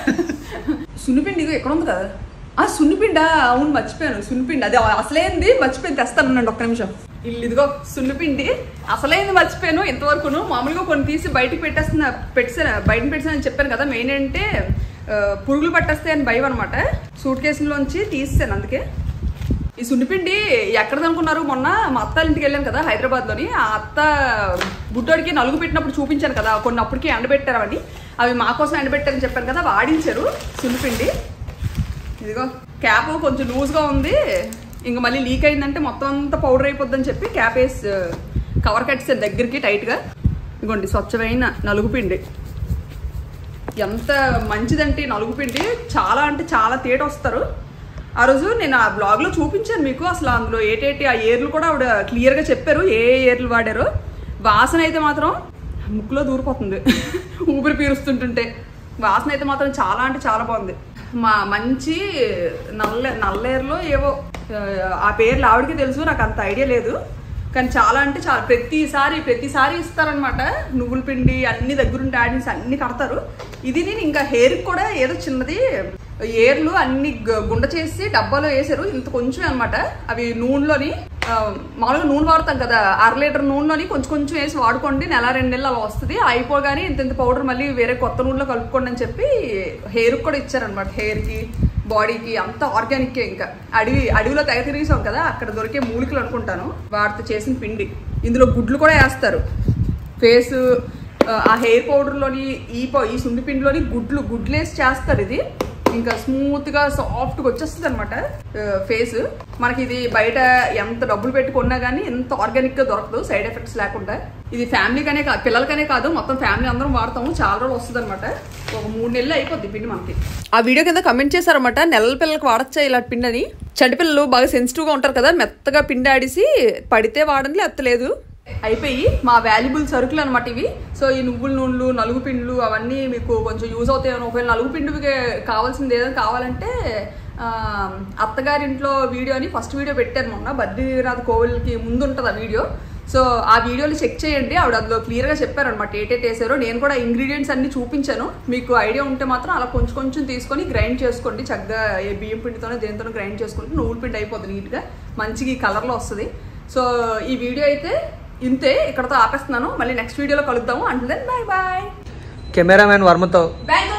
సున్నిపిండి ఇదిగో ఎక్కడ ఉంది కదా ఆ సున్నిపిండా అవును మర్చిపోయాను సున్నిపిండి అది అసలేంది మర్చిపోయింది తెస్తాను ఒక్క నిమిషం ఇల్లు ఇదిగో సున్నిపిండి అసలేంది మర్చిపోయాను ఇంతవరకును మామూలుగా కొన్ని తీసి బయటికి పెట్టేస్తున్నా పెట్టాను బయట పెట్టానని చెప్పాను కదా మెయిన్ అంటే ఆ, పురుగులు పట్టేస్తాయి అని భయం అనమాట సూట్ కేసులోంచి తీసాను అందుకే ఈ సున్నిపిండి ఎక్కడ అనుకున్నారు మొన్న మా అత్త ఇంటికి వెళ్ళాను కదా హైదరాబాద్ లోని ఆ అత్త బుడ్డోడికి నలుగు పెట్టినప్పుడు చూపించాను కదా కొన్ని అప్పటికి ఎండబెట్టారు అవన్నీ అవి మా కోసం ఎండబెట్టారని చెప్పాను కదా వాడించారు సున్నిపిండి ఇదిగో క్యాప్ కొంచెం లూజ్గా ఉంది ఇంక మళ్ళీ లీక్ అయిందంటే మొత్తం అంతా పౌడర్ అయిపోద్దని చెప్పి క్యాప్ వేసి కవర్ కట్టేసాను దగ్గరికి టైట్గా ఇదిగోండి స్వచ్ఛమైన నలుగు పిండి ఎంత మంచిదంటే ఈ నలుగు పిండి చాలా అంటే చాలా తేట వస్తారు ఆ రోజు నేను ఆ బ్లాగ్లో చూపించాను మీకు అసలు అందులో ఏటేటి ఆ ఏర్లు కూడా ఆవిడ క్లియర్గా చెప్పారు ఏ ఏ ఏర్లు వాడారో వాసన అయితే మాత్రం ముక్కులో దూరిపోతుంది ఊపిరి పీరుస్తుంటుంటే వాసన అయితే మాత్రం చాలా అంటే చాలా బాగుంది మా మంచి నల్ల నల్లేరులో ఏవో ఆ, ఆ పేర్లు ఆవిడకి తెలుసు నాకు అంత ఐడియా లేదు కానీ చాలా అంటే చాలా ప్రతిసారి ప్రతిసారి ఇస్తారనమాట నువ్వుల పిండి అన్ని దగ్గరుండి ఆడిన్స్ అన్ని కడతారు ఇది నేను ఇంకా హెయిర్కి కూడా ఏదో చిన్నది ఏర్లు అన్ని గ- గుండ చేసి డబ్బాలో వేసారు ఇంత కొంచెం అనమాట అవి నూనెలోని ఆ, మామూలుగా నూనె వాడతాం కదా అర లీటర్ నూనెలోని కొంచెం కొంచెం వేసి వాడుకోండి నెల రెండు నెలలు అలా వస్తుంది అయిపోగానే ఇంత ఇంత పౌడర్ మళ్ళీ వేరే కొత్త నూనెలో కలుపుకోండి అని చెప్పి హెయిర్కి కూడా ఇచ్చారనమాట హెయిర్కి బాడీకి అంతా ఆర్గానిక్ ఇంకా అడవి అడవిలో తెగ తిరిగిసాం కదా అక్కడ దొరికే మూలికలు అనుకుంటాను వాటితో చేసిన పిండి ఇందులో గుడ్లు కూడా వేస్తారు ఫేస్ ఆ హెయిర్ పౌడర్లోని ఈ పౌ- ఈ సుండి పిండిలోని గుడ్లు గుడ్లు వేసి చేస్తారు ఇది ఇంకా స్మూత్ గా సాఫ్ట్ గా వచ్చేస్తుంది అనమాట ఫేస్ మనకి ఇది బయట ఎంత డబ్బులు పెట్టి కొన్నా కానీ ఎంత ఆర్గానిక్ గా దొరకదు సైడ్ ఎఫెక్ట్స్ లేకుండా ఇది ఫ్యామిలీకనే కాదు పిల్లలకనే కాదు మొత్తం ఫ్యామిలీ అందరం వాడతాము చాలా రోజులు వస్తుంది అనమాట ఒక మూడు నెలలు అయిపోద్ది పిండి మనకి ఆ వీడియో కింద కమెంట్ చేశారన్నమాట నెలల పిల్లలకి వాడచ్చా ఇలా పిండి అని చంటి పిల్లలు బాగా సెన్సిటివ్గా ఉంటారు కదా మెత్తగా పిండి ఆడిసి పడితే వాడండి ఎత్తలేదు అయిపోయి మా వాల్యుబుల్ సరుకులు అనమాట ఇవి సో ఈ నువ్వుల నూనెలు నలుగు పిండ్లు అవన్నీ మీకు కొంచెం యూజ్ అవుతాయి ఒకవేళ నలుగు పిండికి కావాల్సింది ఏదైనా కావాలంటే ఆ, అత్తగారింట్లో వీడియో అని ఫస్ట్ వీడియో పెట్టాను మొన్న బద్రీనాథ్ కోవిల్కి ముందు ఉంటుంది ఆ వీడియో సో ఆ వీడియోలు చెక్ చేయండి ఆవిడ అందులో క్లియర్గా చెప్పారనమాట ఏటేట్ వేసారో నేను కూడా ఇంగ్రీడియంట్స్ అన్ని చూపించాను మీకు ఐడియా ఉంటే మాత్రం అలా కొంచెం కొంచెం తీసుకొని గ్రైండ్ చేసుకోండి చక్కగా ఏ బియ్యం పిండితోనే దేనితోనో గ్రైండ్ చేసుకుంటే నువ్వుల పిండి అయిపోతుంది నీట్గా మంచిగా ఈ కలర్లో వస్తుంది సో ఈ వీడియో అయితే ఇంతే ఇక్కడతో ఆపేస్తున్నాను మళ్ళీ నెక్స్ట్ వీడియోలో కలుద్దాము అంటే దెన్ బాయ్ బాయ్
కెమెరామెన్ వర్మతో
బాయ్